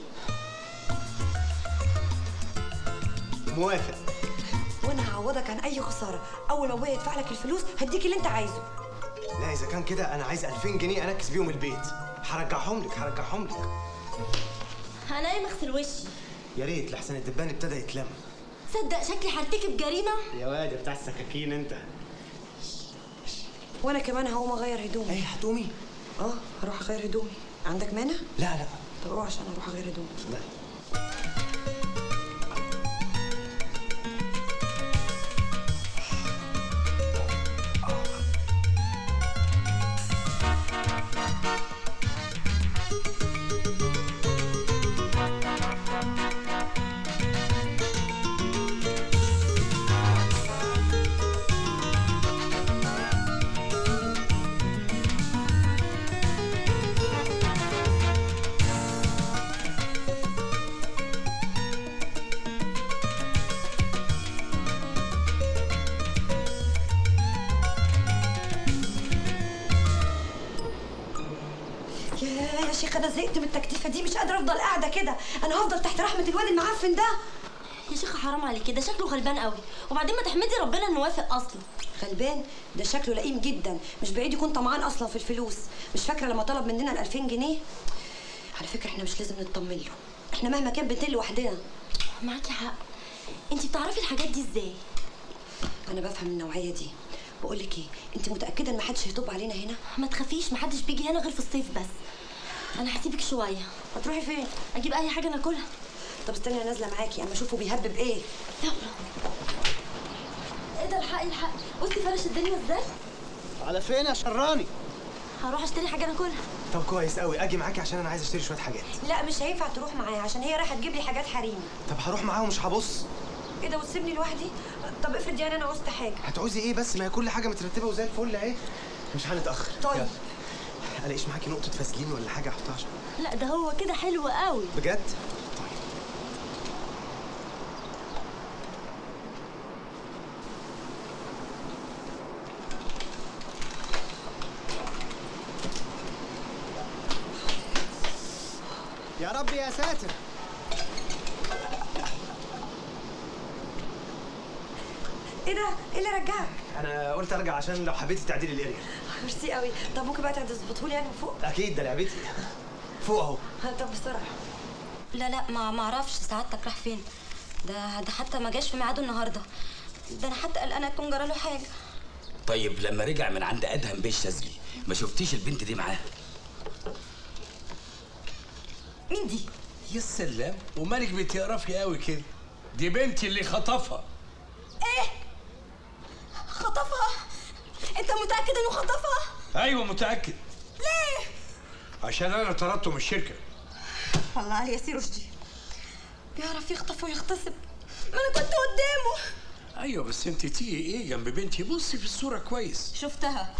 موافق وانا هعوضك عن اي خساره اول ما ابويا يدفع لك الفلوس هديك اللي انت عايزه لا اذا كان كده انا عايز 2000 جنيه انكس بيهم البيت هرجعهم لك هرجعهم لك انا ايه مغسل وشي يا ريت لحسن الدبان ابتدى يتلم صدق شكلي هرتكب جريمه يا واد يا بتاع السكاكين انت وانا كمان هقوم اغير هدومي ايه هتقومي اه هروح اغير هدومي عندك مانع لا لا طب روح عشان اروح اغير هدومي لا يا يا شيخ انا زهقت من التكتيفه دي مش قادره افضل قاعده كده انا هفضل تحت رحمه الواد المعفن ده يا شيخه حرام عليكي ده شكله غلبان قوي وبعدين ما تحمدي ربنا انه وافق اصلا غلبان ده شكله لئيم جدا مش بعيد يكون طمعان اصلا في الفلوس مش فاكره لما طلب مننا ال 2000 جنيه على فكره احنا مش لازم نطمن له احنا مهما كان بنتل لوحدنا معاكي حق انت بتعرفي الحاجات دي ازاي انا بفهم النوعيه دي بقول لك ايه انت متاكده ان محدش هيطب علينا هنا ما تخافيش محدش بيجي هنا غير في الصيف بس انا هسيبك شويه هتروحي فين اجيب اي حاجه ناكلها طب استني انا نازله معاكي اما اشوفه بيهبب ايه يلا ايه ده الحقي الحقي بصي فرش الدنيا ازاي على فين يا شراني هروح اشتري حاجه ناكلها طب كويس قوي اجي معاكي عشان انا عايز اشتري شويه حاجات لا مش هينفع تروح معايا عشان هي رايحه تجيب لي حاجات حريمي طب هروح معاها ومش هبص ايه ده وتسيبني لوحدي طب افرض يعني انا عوزت حاجه هتعوزي ايه بس ما هي كل حاجه مترتبه وزي الفل اهي مش هنتاخر طيب. يلا. الاقيش معاكي نقطه فازلين ولا حاجه احطها عشان لا ده هو كده حلو قوي بجد يا رب يا ساتر ايه ده ايه اللي رجعك انا قلت ارجع عشان لو حبيتي تعديلي الاريا ميرسي قوي طب ممكن بقى تظبطه لي يعني من فوق اكيد ده لعبتي فوق اهو طب بسرعه لا لا ما ما اعرفش سعادتك راح فين ده ده حتى ما جاش في ميعاده النهارده ده انا حتى قلقانه يكون جرى له حاجه طيب لما رجع من عند ادهم بيه الشاذلي ما شفتيش البنت دي معاه مين دي يا سلام ومالك بتقرفي قوي كده دي بنتي اللي خطفها ايه خطفها انت متاكد انه خطفها ايوه متاكد ليه عشان انا طردته من الشركه والله علي يا سي رشدي بيعرف يخطف ويغتصب ما انا كنت قدامه ايوه بس انت تيجي ايه جنب بنتي بصي في الصوره كويس شفتها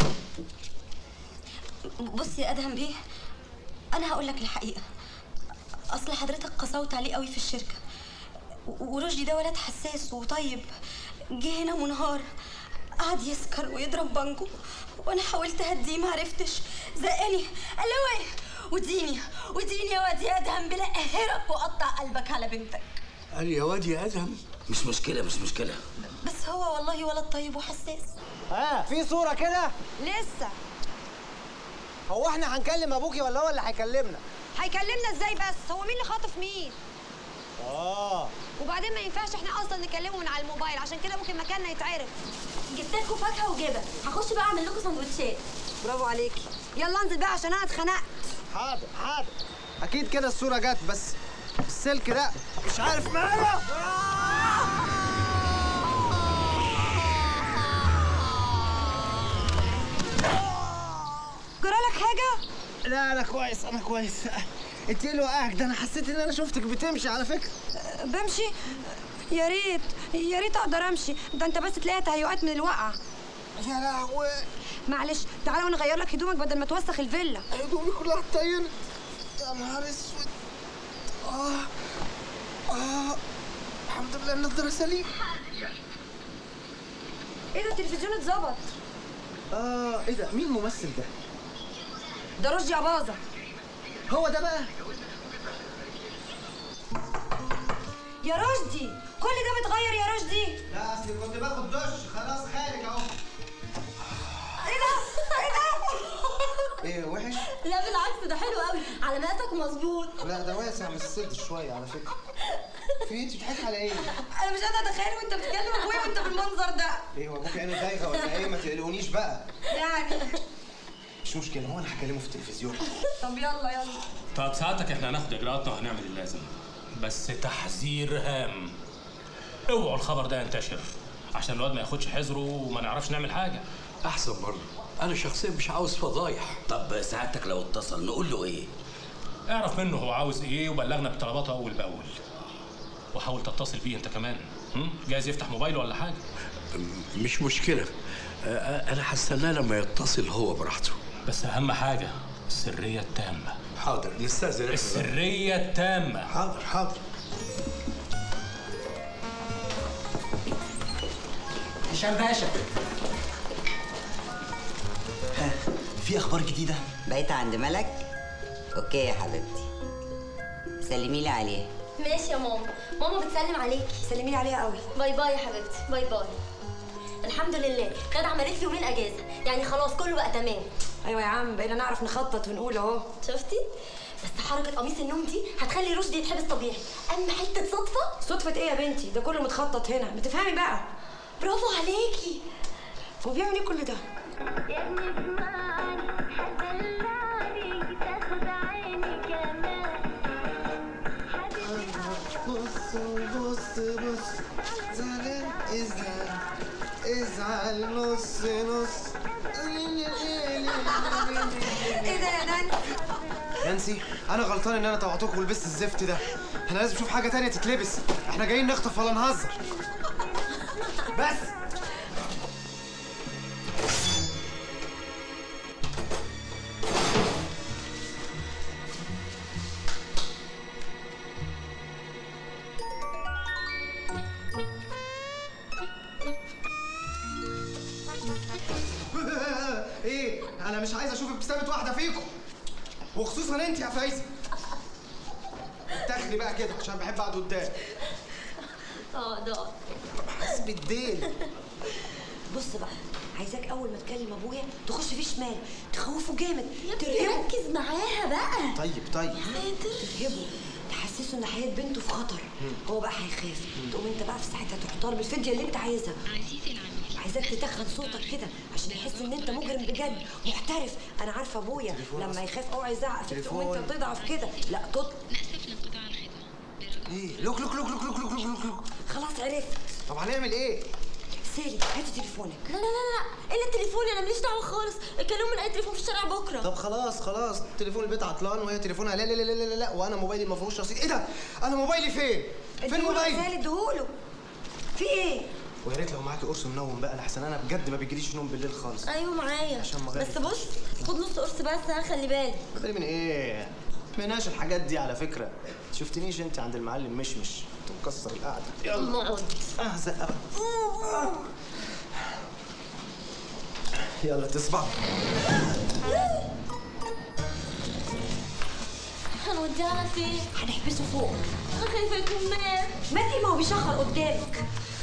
بص يا ادهم بيه انا هقول لك الحقيقه اصل حضرتك قسوت عليه قوي في الشركه و- ورشدي ده ولد حساس وطيب جه هنا منهار قعد يسكر ويضرب بانجو وانا حاولت اهديه ما عرفتش زقني قال له ايه وديني وديني يا واد يا ادهم بلا اهرك واقطع قلبك على بنتك قال يا واد يا ادهم مش مشكله مش مشكله بس هو والله ولد طيب وحساس ها في صورة كده؟ لسه هو احنا هنكلم ابوكي ولا هو اللي هيكلمنا؟ هيكلمنا ازاي بس هو مين اللي خاطف مين اه وبعدين ما ينفعش احنا اصلا نكلمه من على الموبايل عشان كده ممكن مكاننا يتعرف جبت لكم فاكهه وجبن هخش بقى اعمل لكم سندوتشات برافو عليكي يلا انزل بقى عشان انا اتخنقت حاضر حاضر اكيد كده الصورة جت بس السلك ده مش عارف ماله جرالك حاجه لا انا كويس انا كويس انت ايه اللي وقعك ده انا حسيت ان انا شفتك بتمشي على فكرة بمشي يا ريت يا ريت اقدر امشي ده انت بس تلاقي تهيؤات من الوقعه يا لهوي معلش تعالى وانا اغير لك هدومك بدل ما توسخ الفيلا هدومي كلها اتطينت يا نهار اسود اه اه الحمد لله النضارة سليم ايه ده التلفزيون اتظبط اه ايه ده مين الممثل ده ده رشدي اباظه هو ده بقى يا رشدي كل ده متغير يا رشدي لا اصل كنت باخد دش خلاص خارج اهو ايه ده ايه ده ايه وحش لا بالعكس ده حلو قوي على مقاسك مظبوط لا ده واسع من الصدر شويه على فكره في إيه؟ انت بتضحكي على ايه انا مش قادره اتخيل وانت بتكلم ابويا وانت بالمنظر ده ايه هو ابوك عينه دايخه ولا ايه ما تقلقونيش بقى يعني مش مشكله هو انا هكلمه في التلفزيون طب يلا يلا طب ساعتك احنا هناخد اجراءاتنا وهنعمل اللازم بس تحذير هام اوعوا الخبر ده ينتشر عشان الواد ما ياخدش حذره وما نعرفش نعمل حاجه احسن برضه انا شخصيا مش عاوز فضايح طب ساعتك لو اتصل نقول له ايه اعرف منه هو عاوز ايه وبلغنا بطلباته اول باول وحاول تتصل بيه انت كمان هم؟ جايز يفتح موبايله ولا حاجه مش مشكله آه، انا هستناه لما يتصل هو براحته بس اهم حاجه السريه التامه حاضر نستاذن السريه التامه حاضر حاضر هشام باشا ها في اخبار جديده بقيت عند ملك اوكي يا حبيبتي سلمي لي عليها ماشي يا ماما ماما بتسلم عليكي سلمي لي عليها قوي باي باي يا حبيبتي باي باي الحمد لله غدا عملت لي يومين اجازه يعني خلاص كله بقى تمام ايوه يا عم بقينا نعرف نخطط ونقول اهو شفتي بس حركه قميص النوم دي هتخلي رشدي يتحبس طبيعي اما حته صدفه صدفه ايه يا بنتي ده كله متخطط هنا ما تفهمي بقى برافو عليكي هو بيعمل ايه كل ده بص بص بص زعلان ازعل ازعل نص نص ايه ده يا نانسي نانسي انا غلطان ان انا طوعتكم ولبست الزفت ده احنا لازم نشوف حاجه تانية تتلبس احنا جايين نخطف ولا نهزر بس ايه انا مش عايز اشوف ابتسامه واحده فيكم وخصوصا انت يا فايزه تاخلي بقى كده عشان بحب اقعد قدام اه ده حاسس بالديل بص بقى عايزاك اول ما تكلم ابويا تخش فيه شمال تخوفه جامد يا ابني ركز معاها بقى طيب طيب ترهبه تحسسه ان حياه بنته في خطر هو بقى هيخاف تقوم انت بقى في ساعتها تروح ضارب الفديه اللي انت عايزها عزيزي العميل عايزاك تتخن صوتك كده عشان يحس ان انت مجرم بجد محترف انا عارفه ابويا لما يخاف اوعى يزعق فيك تقوم انت تضعف كده لا تط ايه لوك لوك لوك لوك لوك لوك لوك لوك خلاص عرفت طب هنعمل ايه سالي هاتي تليفونك لا لا لا لا الا تليفوني انا ماليش دعوه خالص اتكلموا من اي تليفون في الشارع بكره طب خلاص خلاص تليفون البيت عطلان وهي تليفونها لا لا لا لا لا, لا وانا موبايلي ما فيهوش رصيد ايه ده انا موبايلي فين فين موبايلي سالي اديهوله في ايه ويا ريت لو معاكي قرص منوم بقى لحسن انا بجد ما بيجيليش نوم بالليل خالص ايوه معايا عشان مغرب. بس بص خد نص قرص بس ها خلي بالك بالي من ايه؟ مناش الحاجات دي على فكره شفتنيش انت عند المعلم مشمش كنت مكسر القعده يلا نقعد اهزق بقى. يلا تصبح هنوديه على فين؟ هنحبسه فوق انا خايفه يكون مات مات ايه ما هو بيشخر قدامك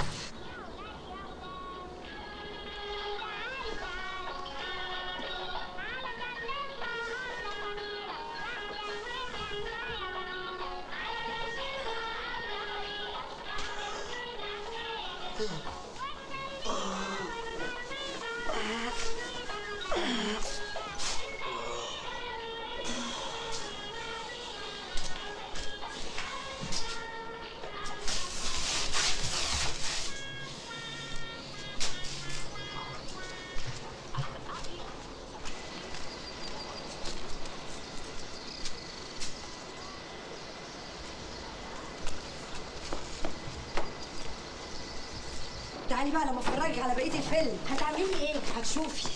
تعالي بقى لما افرجك على بقيه الفيلم هتعملي ايه هتشوفي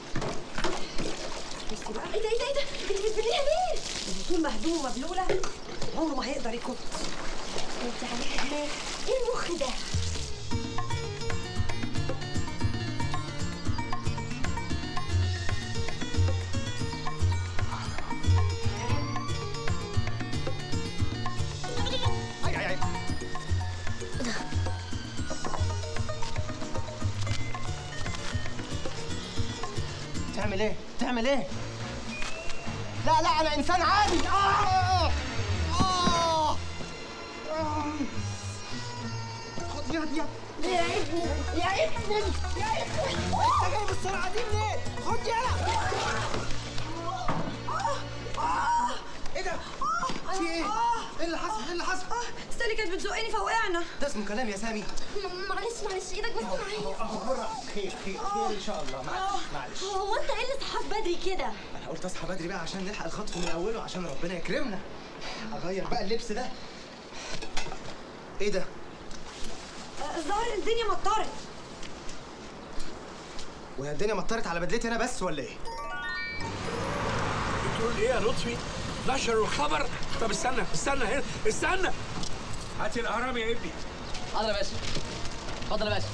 بصي بقى ايه ده ايه ده ايه ده انت بتبليها ليه البطول مهدوم ومبلوله عمره ما هيقدر يكت انت عليها دماغ ايه المخ ده؟ اي اي اي تعمل ايه؟ تعمل ايه؟ لا لا انا انسان عادي آه! آه! آه! خد يا يا يا ابني يا ابني يا ابني انت جاي بالسرعه دي منين؟ خد يلا ايه ده؟ في ايه؟ ايه اللي حصل؟ ايه اللي حصل؟ استني كانت بتزقني فوقعنا ده اسمه كلام يا سامي معلش معلش ايدك بس معايا اهو مرة خير خير خير ان شاء الله معلش معلش هو انت ايه اللي صحاك بدري كده؟ انا قلت اصحى بدري بقى عشان نلحق الخطف من اوله عشان ربنا يكرمنا اغير بقى اللبس ده ايه ده؟ آه، الظاهر الدنيا مطرت وهي الدنيا مطرت على بدلتي انا بس ولا ايه؟ بتقول ايه يا لطفي؟ نشر الخبر؟ طب استنى استنى هنا استنى هات الاهرام يا ابني حاضر يا باشا اتفضل يا باشا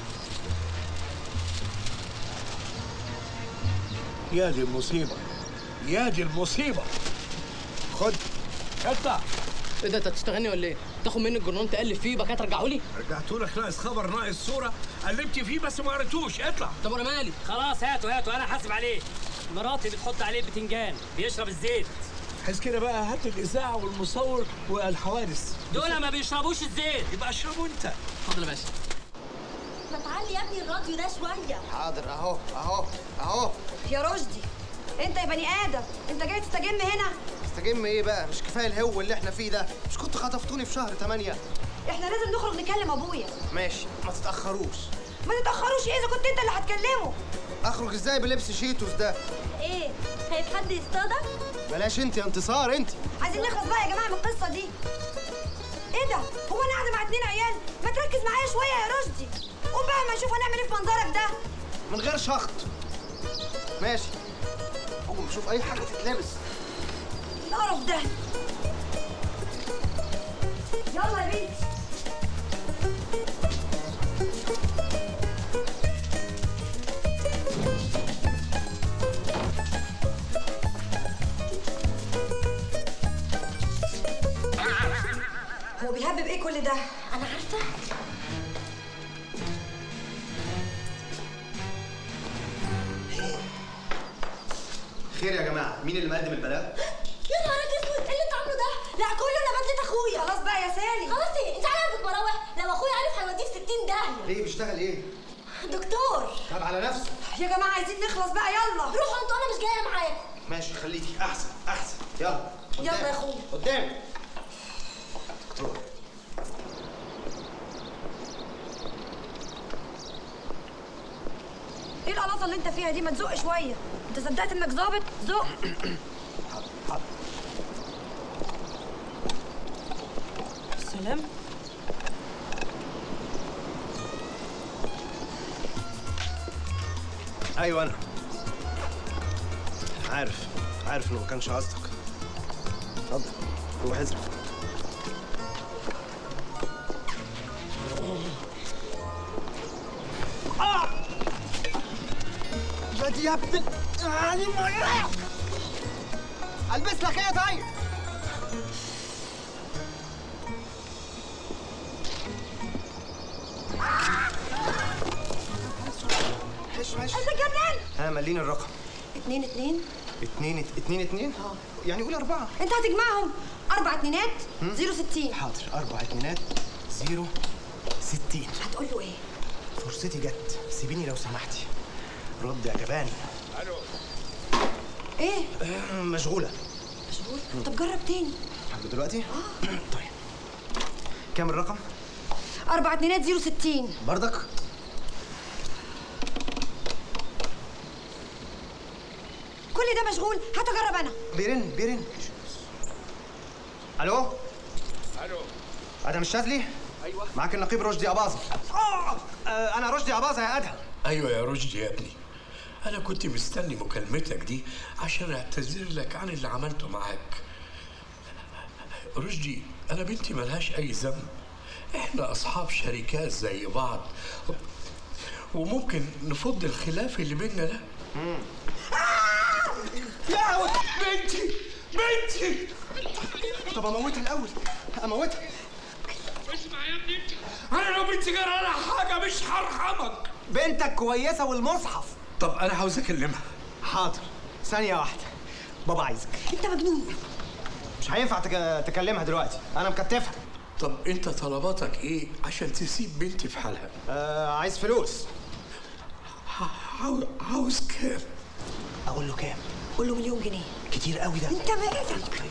يا دي المصيبة يا دي المصيبة خد اطلع ايه ده انت هتشتغلني ولا ايه؟ تاخد مني الجرنان تقلب فيه يبقى كده ترجعه لي؟ رجعته لك ناقص خبر ناقص صورة قلبت فيه بس ما قريتوش اطلع طب وانا مالي؟ خلاص هاتوا هاتوا انا حاسب عليه مراتي بتحط عليه بتنجان بيشرب الزيت حس كده بقى هات الاذاعه والمصور والحوادث دول ما بيشربوش الزيت يبقى اشربه انت اتفضل يا باشا ما تعلي يا ابني الراديو ده شويه حاضر اهو اهو اهو يا رشدي انت يا بني ادم انت جاي تستجم هنا استجم ايه بقى؟ مش كفايه الهو اللي احنا فيه ده؟ مش كنت خطفتوني في شهر 8 احنا لازم نخرج نكلم ابويا ماشي ما تتاخروش ما تتاخروش ايه اذا كنت انت اللي هتكلمه اخرج ازاي بلبس شيتوس ده؟ ايه خايف حد يصطادك بلاش انت يا انتصار انت عايزين نخلص بقى يا جماعه من القصه دي ايه ده هو انا قاعده مع اتنين عيال ما تركز معايا شويه يا رشدي قوم بقى ما نشوف هنعمل ايه في منظرك ده من غير شخط ماشي قوم شوف اي حاجه تتلبس القرف ده يلا يا بنتي هو بيهبب ايه كل ده انا عارفه خير يا جماعه مين اللي مقدم البلاغ يا نهارك اسود ايه اللي انت عامله ده؟ لا كله انا بدلت اخويا خلاص بقى يا سالي خلاص ايه انت عارف مراوح لو اخويا عارف هيوديه في 60 داهيه ليه بيشتغل ايه دكتور طب على نفسه يا جماعه عايزين نخلص بقى يلا روحوا انتوا انا مش جايه معاكم ماشي خليكي احسن احسن يلا يلا قدام. يا اخويا قدام دكتور ايه القلاطه اللي انت فيها دي ما تزق شويه انت صدقت انك ظابط زق سلام ايوه انا عارف عارف انه ما كانش قصدك اتفضل روح ازرق بدي يا ابن يعني البس لك ايه طيب ماشي ماشي انت جنان ها مليني الرقم اتنين اتنين اتنين اتنين اتنين اه يعني قول أربعة انت هتجمعهم اربع اتنينات هم؟ زيرو ستين حاضر أربع اتنينات زيرو ستين هتقول له ايه؟ فرصتي جت سيبيني لو سمحتي رد يا جبان ايه؟ آه، مشغولة مشغول طب جرب تاني حاجة دلوقتي؟ طيب كام الرقم؟ اربع اتنينات زيرو ستين بردك؟ كل ده مشغول هات اجرب انا بيرن بيرن الو الو ادهم الشاذلي ايوه معاك النقيب رشدي اباظه آه آه، انا رشدي اباظه يا ادهم ايوه يا رشدي يا ابني انا كنت مستني مكالمتك دي عشان اعتذر لك عن اللي عملته معاك رشدي انا بنتي ملهاش اي ذنب احنا اصحاب شركات زي بعض وممكن نفض الخلاف اللي بينا ده يا بنتي بنتي طب اموتها الاول اموتها اسمع يا ابني انا لو بنتي جرى لها حاجه مش هرحمك بنتك كويسه والمصحف طب انا عاوز اكلمها حاضر ثانيه واحده بابا عايزك انت مجنون مش هينفع تك... تكلمها دلوقتي انا مكتفها طب انت طلباتك ايه عشان تسيب بنتي في حالها آه عايز فلوس عاوز عاوز كام اقول له كام قول له مليون جنيه كتير قوي ده انت مالك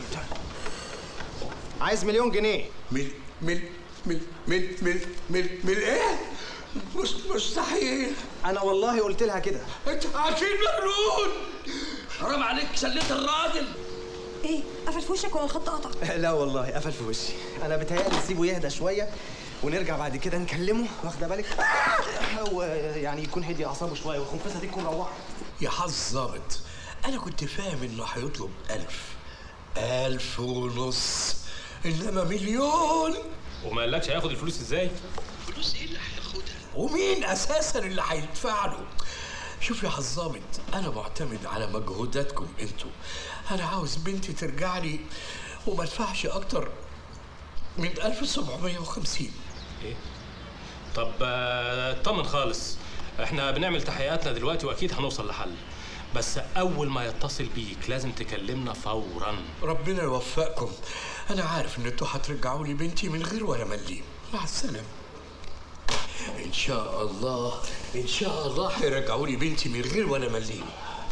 عايز مليون جنيه مل مل مل مل مل مل مل ايه مش مستحيل انا والله قلت لها كده انت اكيد مجنون حرام عليك شليت الراجل ايه قفل في وشك ولا الخط قطع لا والله قفل في وشي انا بتهيألي سيبه يهدى شويه ونرجع بعد كده نكلمه واخده بالك هو يعني يكون هدي اعصابه شويه والخنفسه دي تكون روحت يا حظ ظابط انا كنت فاهم انه هيطلب ألف ألف ونص انما مليون وما قالكش هياخد الفلوس ازاي؟ فلوس ايه اللي هياخدها ومين اساسا اللي هيدفع له شوف يا حظامت انا معتمد على مجهوداتكم انتوا انا عاوز بنتي ترجع لي وما ادفعش اكتر من 1750 ايه؟ طب آه، اطمن خالص احنا بنعمل تحقيقاتنا دلوقتي واكيد هنوصل لحل بس اول ما يتصل بيك لازم تكلمنا فورا ربنا يوفقكم انا عارف ان انتوا هترجعوا لي بنتي من غير ولا مليم مع السلامه ان شاء الله ان شاء الله هيرجعوا لي بنتي من غير ولا مليم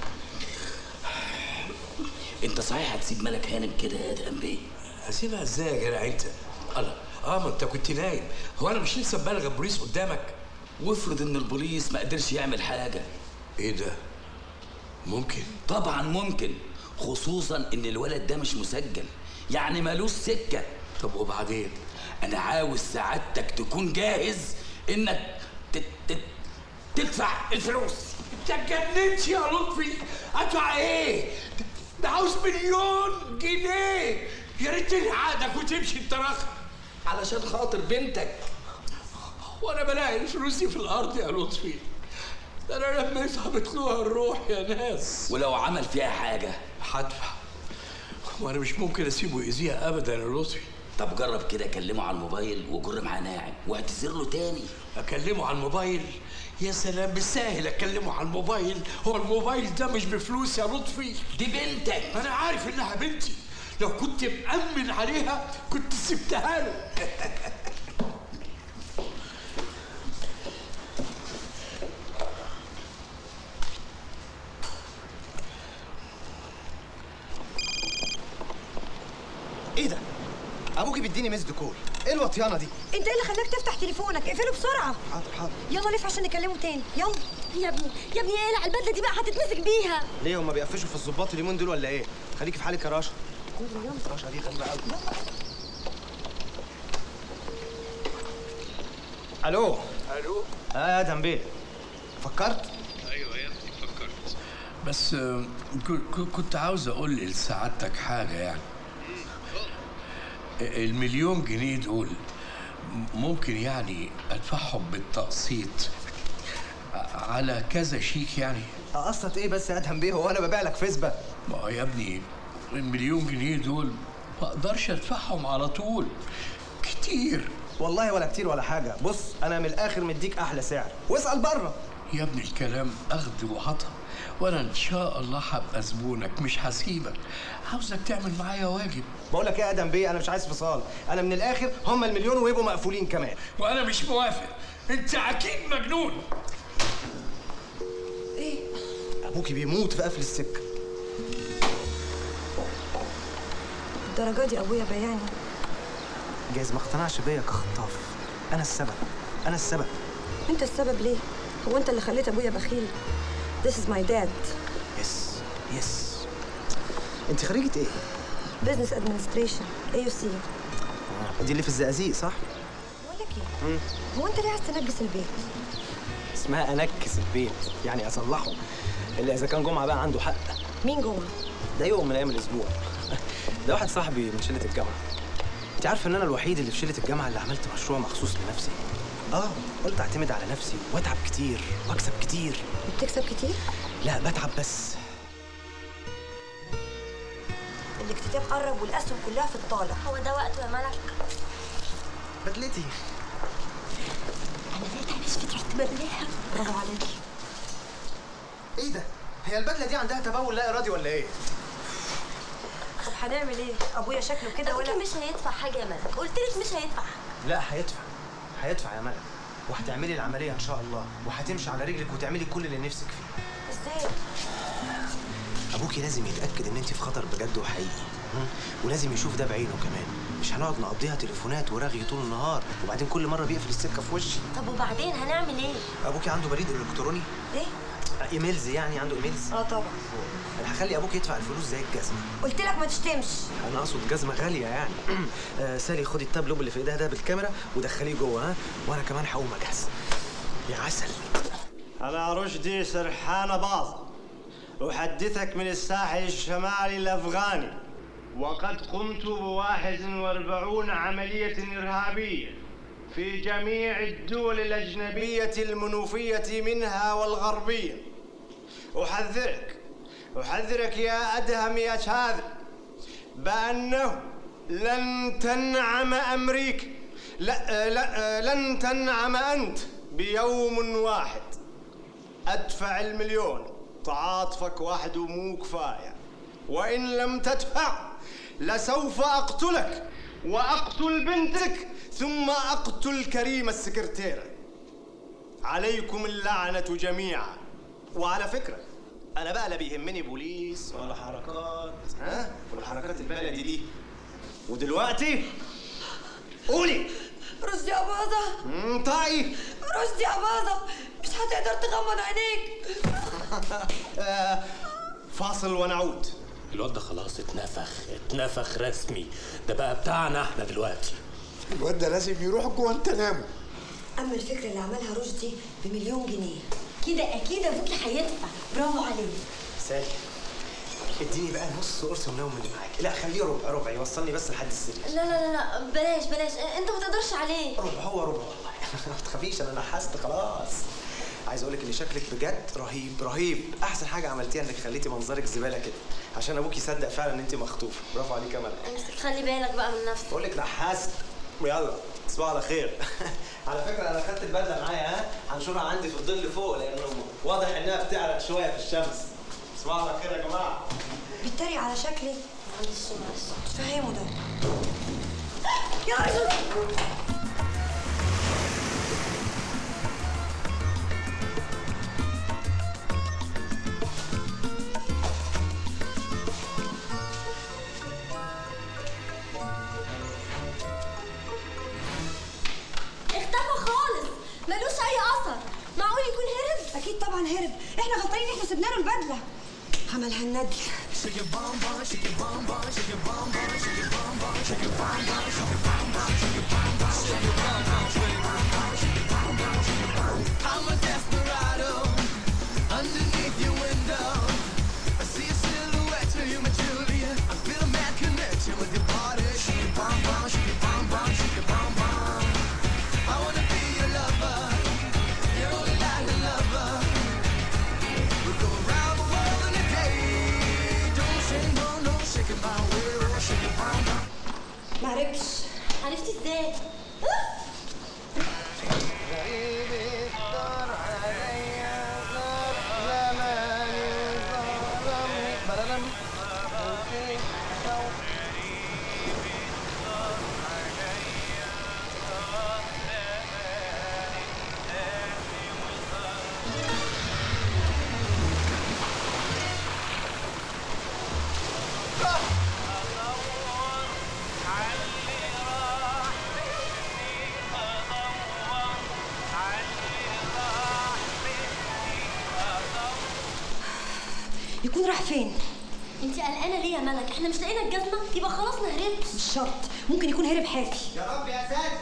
انت صحيح هتسيب ملك هانم كده يا ادهم بيه هسيبها ازاي يا جدع انت الله اه ما انت كنت نايم هو انا مش لسه مبلغ البوليس قدامك وافرض ان البوليس ما قدرش يعمل حاجه ايه ده ممكن طبعا ممكن خصوصا ان الولد ده مش مسجل يعني مالوش سكه طب وبعدين انا عاوز سعادتك تكون جاهز انك تت تت تدفع الفلوس انت اتجننت يا لطفي ادفع ايه ده- ده عاوز مليون جنيه يا ريتني عقدك وتمشي انت رخم علشان خاطر بنتك وانا بلاقي الفلوس دي في الارض يا لطفي ده انا لميتها بطلوع الروح يا ناس ولو عمل فيها حاجه هدفع وانا مش ممكن اسيبه يأذيها ابدا يا لطفي طب جرب كده كلمه على الموبايل وجر معاه ناعم واعتذر له تاني اكلمه على الموبايل يا سلام بالساهل اكلمه على الموبايل هو الموبايل ده مش بفلوس يا لطفي دي بنتك انا عارف انها بنتي لو كنت مأمن عليها كنت سبتها له ايه ده ابوكي بيديني مسد كول ايه الوطيانه دي انت ايه اللي خلاك تفتح تليفونك اقفله بسرعه حاضر حاضر يلا لف عشان نكلمه تاني يلا يا ابني يا ابني اقلع البدله دي بقى هتتمسك بيها ليه هما بيقفشوا في الظباط اليومين دول ولا ايه خليكي في حالك يا رشا رشا دي غريبه قوي الو الو اه يا ادهم بيه فكرت ايوه يا ابني بس آه، ك- ك- كنت عاوز اقول لسعادتك حاجه يعني المليون جنيه دول ممكن يعني ادفعهم بالتقسيط على كذا شيك يعني قصة ايه بس يا ادهم بيه هو انا ببيع لك فسبة ما هو يا ابني المليون جنيه دول ما اقدرش ادفعهم على طول كتير والله ولا كتير ولا حاجة بص انا من الاخر مديك احلى سعر واسأل بره يا ابني الكلام اخد وعطا وانا ان شاء الله هبقى زبونك مش هسيبك عاوزك تعمل معايا واجب بقول لك ايه يا ادم بيه انا مش عايز فصال انا من الاخر هم المليون ويبقوا مقفولين كمان وانا مش موافق انت اكيد مجنون ايه ابوكي بيموت في قفل السكة الدرجه دي ابويا بياني جايز ما اقتنعش بيا كخطاف انا السبب انا السبب انت السبب ليه هو انت اللي خليت ابويا بخيل This is my dad يس يس انت خريجة ايه؟ business administration AUC دي اللي في الزقازيق صح؟ بقول لك ايه هو انت ليه عايز تنجس البيت اسمها انكس البيت يعني اصلحه الا اذا كان جمعه بقى عنده حق مين جوه ده يوم من ايام الاسبوع ده واحد صاحبي من شله الجامعه انت عارف ان انا الوحيد اللي في شله الجامعه اللي عملت مشروع مخصوص لنفسي اه قلت اعتمد على نفسي واتعب كتير واكسب كتير بتكسب كتير لا بتعب بس الاكتتاب قرب والاسهم كلها في الطالع هو ده وقته يا ملك بدلتي انا لقيت عايز فكره رحت ببلاها برافو عليكي ايه ده هي البدله دي عندها تبول لا ارادي ولا ايه طب هنعمل ايه ابويا شكله كده ولا مش هيدفع حاجه يا ملك قلت لك مش هيدفع لا هيدفع هيدفع يا ملك وهتعملي العمليه ان شاء الله وهتمشي على رجلك وتعملي كل اللي نفسك فيه ازاي ابوكي لازم يتاكد ان انت في خطر بجد وحقيقي م? ولازم يشوف ده بعينه كمان مش هنقعد نقضيها تليفونات ورغي طول النهار وبعدين كل مره بيقفل السكه في وشي طب وبعدين هنعمل ايه ابوكي عنده بريد الكتروني ايه ايميلز يعني عنده ايميلز اه طبعا انا هخلي ابوك يدفع الفلوس زي الجزمه قلت لك ما تشتمش انا اقصد جزمه غاليه يعني آه سالي خدي التابلوب اللي في ايديها ده بالكاميرا ودخليه جوه ها وانا كمان هقوم اجهز يا عسل أنا رشدي سرحان باظ أحدثك من الساحل الشمالي الأفغاني وقد قمت بواحد واربعون عملية إرهابية في جميع الدول الأجنبية المنوفية منها والغربية أحذرك أحذرك يا أدهم يا شاذ بأنه لن تنعم أمريكا لا, لا لن تنعم أنت بيوم واحد أدفع المليون تعاطفك واحد ومو كفاية وإن لم تدفع لسوف أقتلك وأقتل بنتك ثم أقتل كريم السكرتيرة عليكم اللعنة جميعا وعلى فكرة أنا بقى لا بيهمني بوليس ولا حركات ها والحركات البلدي دي ودلوقتي قولي رشدي يا باظة انطقي رشدي يا باظة مش هتقدر تغمض عينيك آه، فاصل ونعود الواد ده خلاص اتنفخ اتنفخ رسمي ده بقى بتاعنا احنا دلوقتي الواد ده لازم يروح جوانتنامو اما الفكره اللي عملها رشدي بمليون جنيه كده اكيد ابوكي هيدفع برافو عليك سالي اديني بقى نص قرص منوم اللي معاك لا خليه ربع ربع يوصلني بس لحد السرير لا لا لا لا بلاش بلاش انت ما تقدرش عليه ربع هو ربع والله ما تخافيش انا نحست خلاص عايز اقول لك ان شكلك بجد رهيب رهيب احسن حاجه عملتيها انك خليتي منظرك زباله كده عشان ابوك يصدق فعلا ان انت مخطوفه برافو عليك يا ملك بس خلي بالك بقى من نفسك بقول لك نحست يلا تصبحوا على خير على فكره انا خدت البدله معايا ها هنشوفها عندي في الظل فوق لانه واضح انها بتعرق شويه في الشمس تصبحوا على خير يا جماعه بيتريق على شكلي معلش معلش تفهمه ده يا رجل اختفى خالص ملوش اي اثر معقول يكون هرب اكيد طبعا هرب احنا غلطانين احنا سيبنا له البدله عملها الندل I'm a desperado underneath your window. يكون راح فين؟ انت قلقانه ليه يا ملك احنا مش لقينا الجزمه يبقى خلاص نهرب مش شرط ممكن يكون هرب حافي يا رب يا ساتر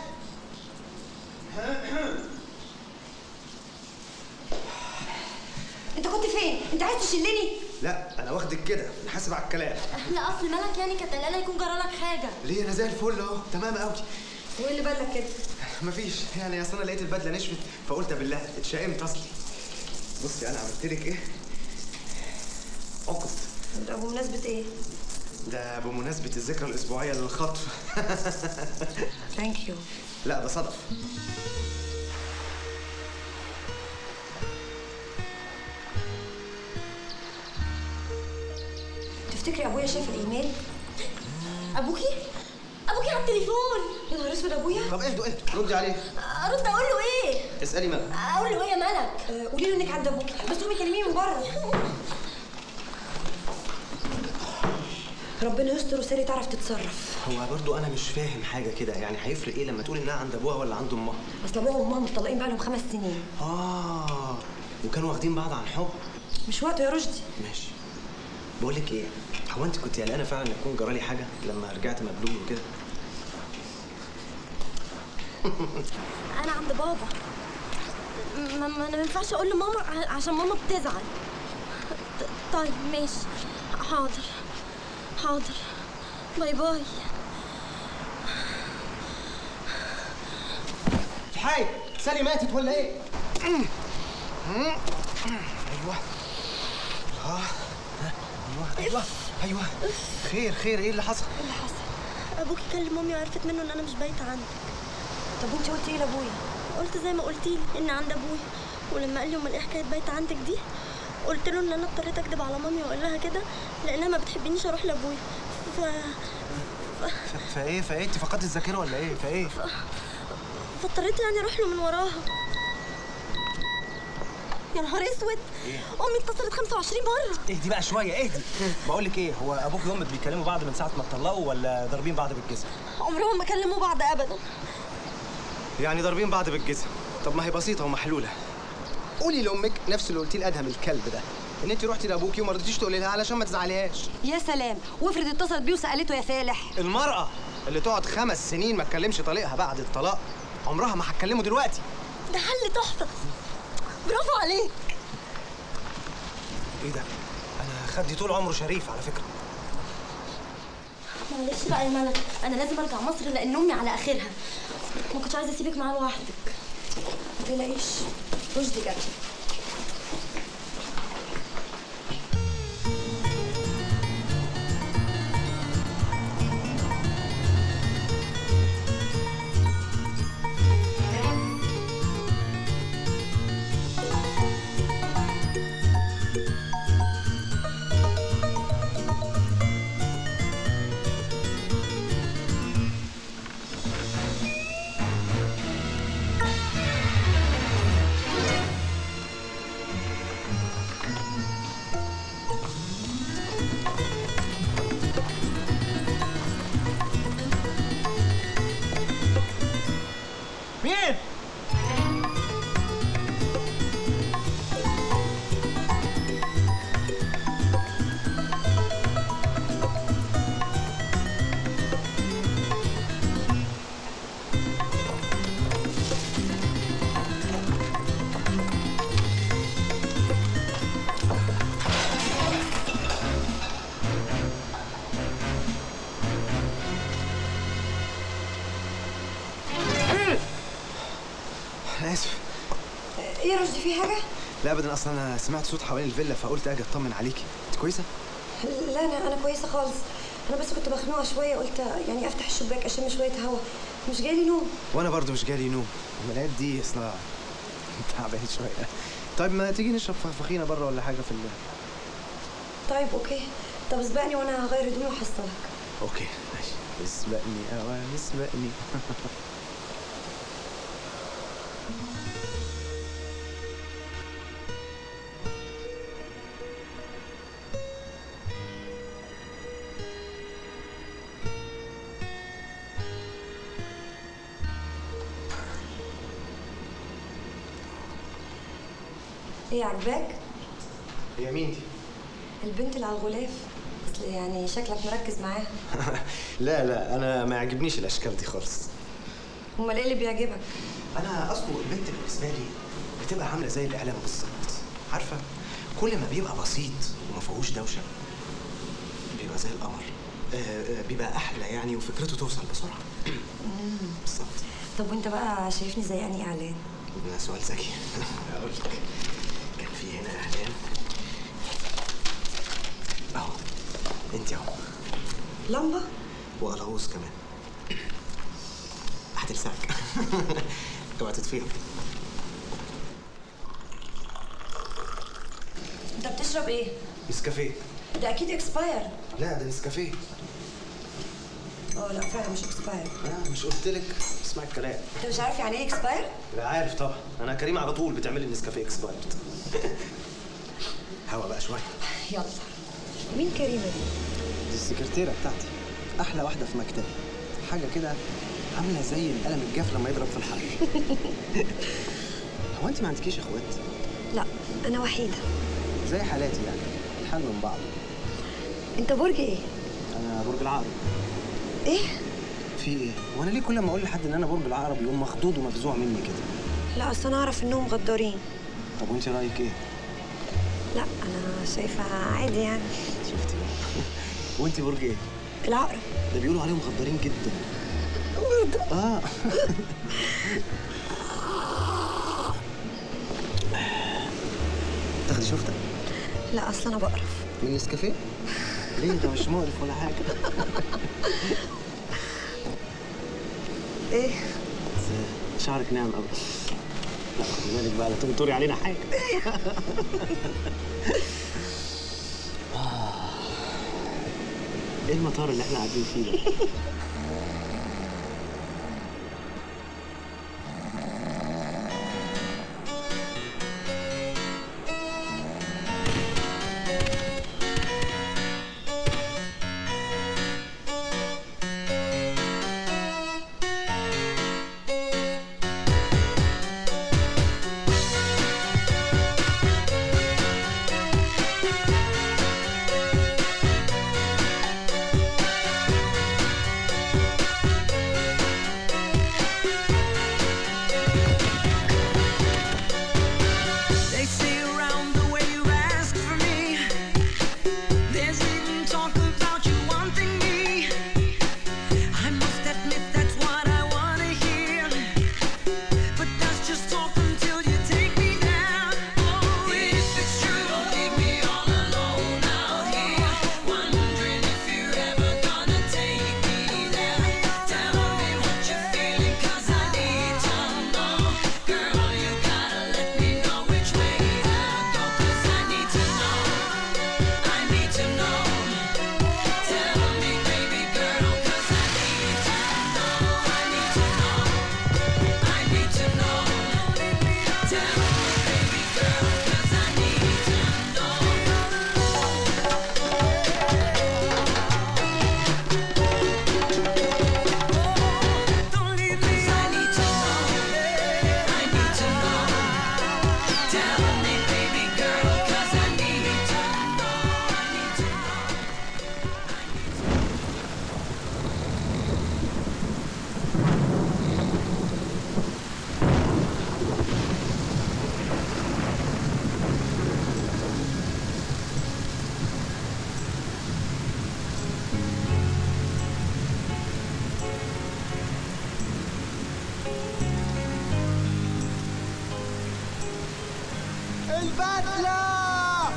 انت كنت فين؟ انت عايز تشلني؟ لا انا واخدك كده نحاسب على الكلام لا اصل ملك يعني كانت قلقانه يكون جرالك حاجه ليه انا زي الفل اهو تمام قوي وايه اللي بالك كده؟ مفيش يعني اصل انا لقيت البدله نشفت فقلت بالله اتشائمت اصلي بصي انا عملت لك ايه عقد ده بمناسبة ايه؟ ده بمناسبه الذكرى الاسبوعيه للخطف ثانك يو لا ده صدف تفتكري ابويا شاف الايميل؟ ابوكي ابوكي على التليفون يا نهار اسود ابويا طب اهدوا اهدوا ردي عليه ارد اقول له ايه اسالي مالك اقول له ايه يا ملك آه، قولي له انك عند ابوكي بس قومي كلميه من بره ربنا يستر وساري تعرف تتصرف هو برضو انا مش فاهم حاجه كده يعني هيفرق ايه لما تقول انها عند ابوها ولا عند امها اصل ابوها وامها مطلقين بقالهم خمس سنين اه وكانوا واخدين بعض عن حب مش وقته يا رشدي ماشي بقول لك ايه هو انت كنت قلقانه فعلا ان يكون جرالي حاجه لما رجعت مبلول وكده انا عند بابا ما ما انا ما ينفعش اقول لماما ع- عشان ماما بتزعل ط- طيب ماشي حاضر حاضر باي باي الحاج سالي ماتت ولا ايه ايوه اه ايوه ايوه ايوه خير خير ايه اللي حصل اللي حصل ابوكي كلم مامي وعرفت منه ان انا مش بايته عنده طب وانت قلتي ايه لابويا قلت زي ما قلتي لي ان عند ابويا ولما قال لي امال ايه حكايه بايته عندك دي قلت له ان انا اضطريت اكدب على مامي واقول لها كده لانها ما بتحبنيش اروح لابويا ف... ف- فايه فايه انت فقدت الذاكره ولا ايه فايه فاضطريت يعني اروح له من وراها يا نهار اسود ايه امي اتصلت 25 مره اهدي بقى شويه اهدي بقول لك ايه هو ابوك وامك بيكلموا بعض من ساعه ما اتطلقوا ولا ضاربين بعض بالجزم عمرهم ما كلموا بعض ابدا يعني ضاربين بعض بالجزم طب ما هي بسيطه ومحلوله قولي لامك نفس اللي قلتيه لادهم الكلب ده ان انت رحتي لابوكي وما رضيتيش تقولي لها علشان ما تزعليهاش يا سلام وافرض اتصلت بيه وسالته يا فالح المراه اللي تقعد خمس سنين ما تكلمش طليقها بعد الطلاق عمرها ما هتكلمه دلوقتي ده حل تحفه برافو عليك ايه ده انا خدي طول عمره شريف على فكره معلش بقى يا ملك انا لازم ارجع مصر لان امي على اخرها ما كنتش عايزه اسيبك معاه لوحدك ما تقلقيش رشدي جت مين انا اسف ايه يا رشدي في حاجه لا ابدا اصلا انا سمعت صوت حوالين الفيلا فقلت اجي اطمن عليكي انت كويسه لا انا انا كويسه خالص انا بس كنت مخنوقه شويه قلت يعني افتح الشباك اشم شويه هوا مش جايلي نوم وانا برضو مش جالي نوم الملايات دي اصلا تعبان شويه طيب ما تيجي نشرب فخفخينه بره ولا حاجه في ال... طيب اوكي طب اسبقني وانا هغير هدومي وحصلك اوكي ماشي اسبقني اوام اسبقني ايه عجباك هي مين دي؟ البنت اللي على الغلاف اصل يعني شكلك مركز معاها لا لا انا ما يعجبنيش الاشكال دي خالص امال ايه اللي بيعجبك انا اصله البنت بالنسبه لي بتبقى عامله زي الاعلام بالظبط عارفه كل ما بيبقى بسيط وما فيهوش دوشه بيبقى زي القمر آه، آه، بيبقى احلى يعني وفكرته توصل بسرعه بالظبط طب وانت بقى شايفني زي انهي اعلان ده سؤال ذكي اقول لك كان في هنا اعلان اهو انت اهو لمبه وقلاووز كمان هتلسعك اوعى تطفيها انت بتشرب ايه نسكافيه ده اكيد اكسباير لا ده نسكافيه اه لا فعلا مش اكسباير لا مش قلت لك اسمع الكلام انت مش عارف يعني ايه اكسباير لا عارف طبعا انا كريم على طول بتعمل لي نسكافيه اكسبايرد هوا بقى شويه يلا مين كريمه دي دي السكرتيره بتاعتي احلى واحده في مكتبي حاجه كده عامله زي القلم الجاف لما يضرب في الحر هو انت ما عندكيش اخوات لا انا وحيده زي حالاتي يعني الحال من بعض انت برج ايه انا برج العقرب ايه في ايه وانا ليه كل ما اقول لحد ان انا برج العقرب يقوم مخضوض ومفزوع مني كده لا اصل انا اعرف انهم غدارين طب وانت رايك ايه لا انا شايفه عادي يعني شفتي وانت برج ايه العقرب ده بيقولوا عليهم غدارين جدا اه تاخدي شفتك لا اصل انا بقرف من نسكافيه ليه ده مش مقرف ولا حاجه ايه بس شعرك ناعم قوي لا خدي بالك بقى لا تنطري علينا حاجه آه. ايه المطار اللي احنا قاعدين فيه ده They say around the way you ask for me. There's even talk about you wanting me. I must admit that's what I wanna hear. But that's just talk until you take me down. Oh, if it's true, don't leave me all alone out here. Wondering if you're ever gonna take me there. Tell me what you're feeling, 'cause I need to know. Girl, you gotta let me know which way to go, 'cause I need to know. I need to know. Tell me, baby girl, 'cause I need to know. I need to know. I need to know. Tell me, baby girl, 'cause I need to know. Don't leave me. 'Cause I need to know. I need to know. Tell me, baby girl, 'cause I need to know. I need to know. البدلة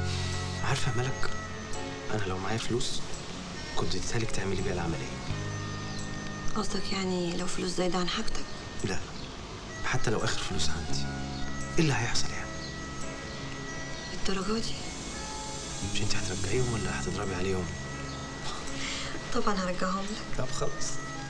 عارفه يا ملك انا لو معايا فلوس كنت اديتها لك تعملي بيها العمليه قصدك يعني لو فلوس زايدة عن حاجتك لا حتى لو اخر فلوس عندي ايه اللي هيحصل يعني الدرجة دي مش انت هترجعيهم ولا هتضربي عليهم طبعا هرجعهم لك طب خلاص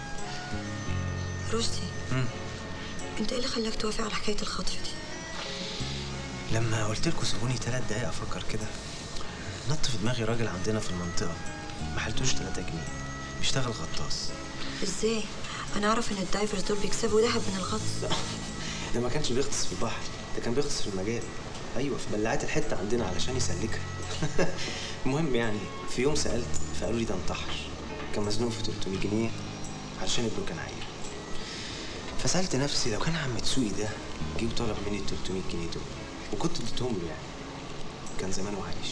رشدي مم. انت ايه اللي خلاك توافق على حكاية الخطف دي لما قلت لكم سيبوني ثلاث دقايق افكر كده نط في دماغي راجل عندنا في المنطقه ما حلتوش 3 جنيه بيشتغل غطاس ازاي انا اعرف ان الدايفرز دول بيكسبوا ذهب من الغطس ده ما كانش بيغطس في البحر ده كان بيغطس في المجال ايوه في بلاعات الحته عندنا علشان يسلكها المهم يعني في يوم سالت فقالوا لي ده انتحر كان مزنوق في 300 جنيه علشان ابنه كان عيل فسالت نفسي لو كان عم تسوقي ده جه وطلب مني ال 300 جنيه دول وكنت اديتهم له يعني كان زمانه عايش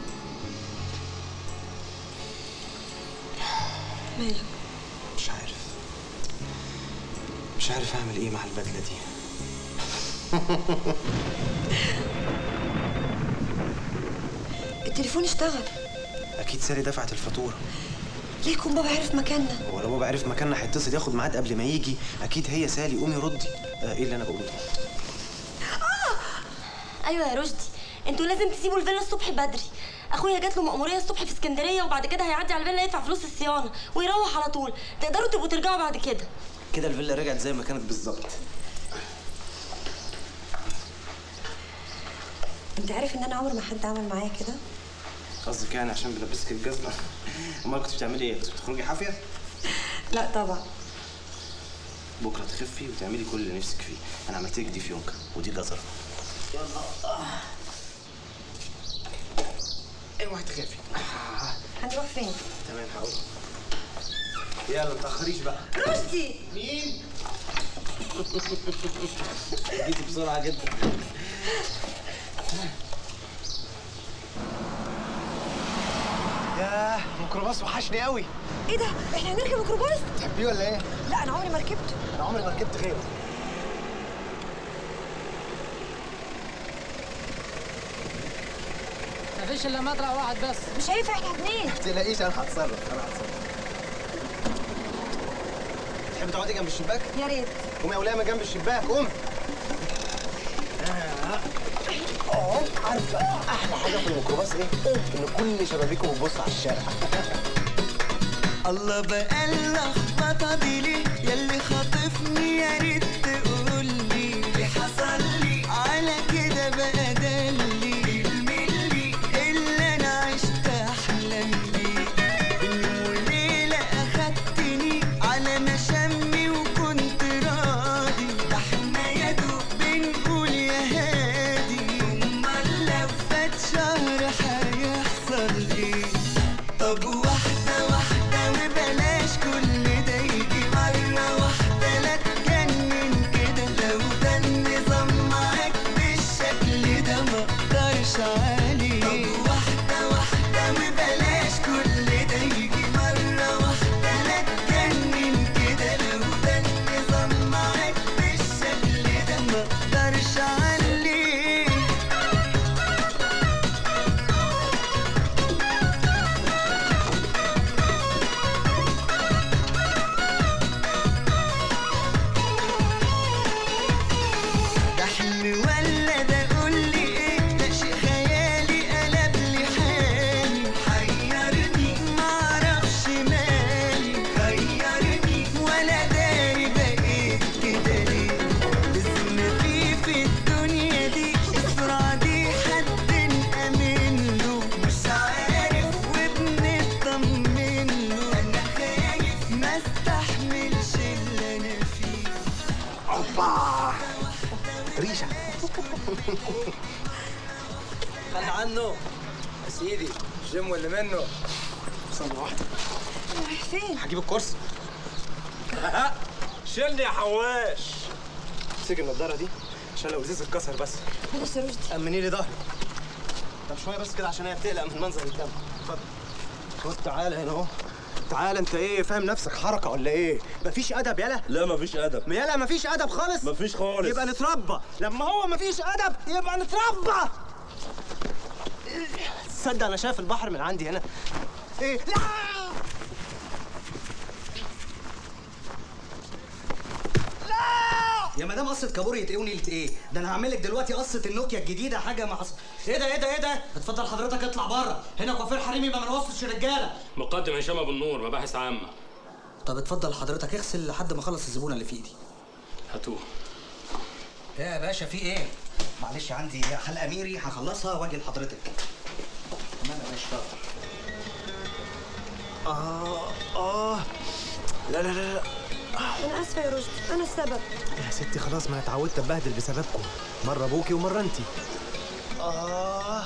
مالك مش عارف مش عارف اعمل ايه مع البدله دي التليفون اشتغل اكيد ساري دفعت الفاتوره ليه يكون بابا عرف مكاننا هو لو بابا عرف مكاننا هيتصل ياخد ميعاد قبل ما يجي اكيد هي سالي قومي ردي آه ايه اللي انا بقوله ده ايوه يا رشدي انتوا لازم تسيبوا الفيلا الصبح بدري اخويا جات له مأمورية الصبح في اسكندرية وبعد كده هيعدي على الفيلا يدفع فلوس الصيانة ويروح على طول تقدروا تبقوا ترجعوا بعد كده كده الفيلا رجعت زي ما كانت بالظبط انت عارف ان انا عمر ما حد عمل معايا كده قصدك يعني عشان بلبسك الجزمه امال كنت بتعملي ايه كنت بتخرجي حافيه لا طبعا بكره تخفي وتعملي كل اللي نفسك فيه انا عملت لك دي فيونكه ودي جزره يلا اوعي تخافي هنروح فين تمام هقول يلا ما تاخريش بقى رشدي مين جيتي بسرعه جدا ياه الميكروباص وحشني قوي ايه ده احنا هنركب ميكروباص تحبيه ولا ايه لا انا عمري ما ركبته انا عمري ما ركبت غيره مفيش الا مطلع واحد بس مش هينفع احنا اتنين ما تقلقيش انا هتصرف انا هتصرف تحبي تقعدي جنب الشباك يا ريت قومي يا ولية جنب الشباك قومي اه عارفه احلى حاجه في الميكروباص ايه؟ ان كل شبابيكم بتبص على الشارع الله بقى اللخبطه دي ليه ياللي خاطفني يا ريت تقول لي اللي حصل لي على كده بقى دلي الملي اللي انا عشت احلم بيه يوم وليله اخدتني على مشامي وكنت راضي ده احنا يا دوب بنقول يا هادي امال لو فات شهر هيحصل ايه طب واحدة واحدة وبلاش كل ده يجي مرة واحدة لا تجنن كده لو ده النظام معاك بالشكل ده ما اقدرش عليه طب واحدة واحدة وبلاش كل ده يجي مرة واحدة لا تجنن كده لو ده النظام معاك بالشكل ده ما اقدرش عليه ده حلم ولا ده قول لي ايه ده شيء خيالي قلب لي حالي حيرني معرفش مالي غيرني ولا داري بقيت كده ليه لازم في في الدنيا دي السرعة دي حد نأمن له مش عارف وبنطمن له انا خايف ما استحملش اللي انا فيه اوبا ريشه خلي عنه يا سيدي جيم واللي منه ثانية واحدة رايح فين هجيب الكرسي شيلني يا حواش امسكي النضارة دي عشان لو ازاز اتكسر بس بص يا رشدي امني لي ظهري طب شوية بس كده عشان هي بتقلق من منظر الكاميرا اتفضل خد تعالى هنا اهو تعالى انت ايه فاهم نفسك حركة ولا ايه؟ مفيش أدب يالا؟ لا مفيش ادب يالا مفيش أدب خالص؟ مفيش خالص يبقى نتربى لما هو مفيش أدب يبقى نتربى تصدق أنا شايف البحر من عندي هنا إيه؟ لا يا مدام قصه كابوريا ايه ونيله ايه ده انا هعمل لك دلوقتي قصه النوكيا الجديده حاجه ما حصل ايه ده ايه ده ايه ده اتفضل حضرتك اطلع بره هنا كوافير حريمي ما بنوصلش رجاله مقدم هشام ابو النور مباحث عامه طب اتفضل حضرتك اغسل لحد ما اخلص الزبونه اللي في ايدي هاتوه ايه يا باشا في ايه معلش عندي حلقه ميري هخلصها واجي لحضرتك تمام يا باشا اتفضل. اه اه لا لا لا لا انا اسفه يا رشدي انا السبب يا ستي خلاص ما انا اتعودت اتبهدل بسببكم مره ابوكي ومره انتي اه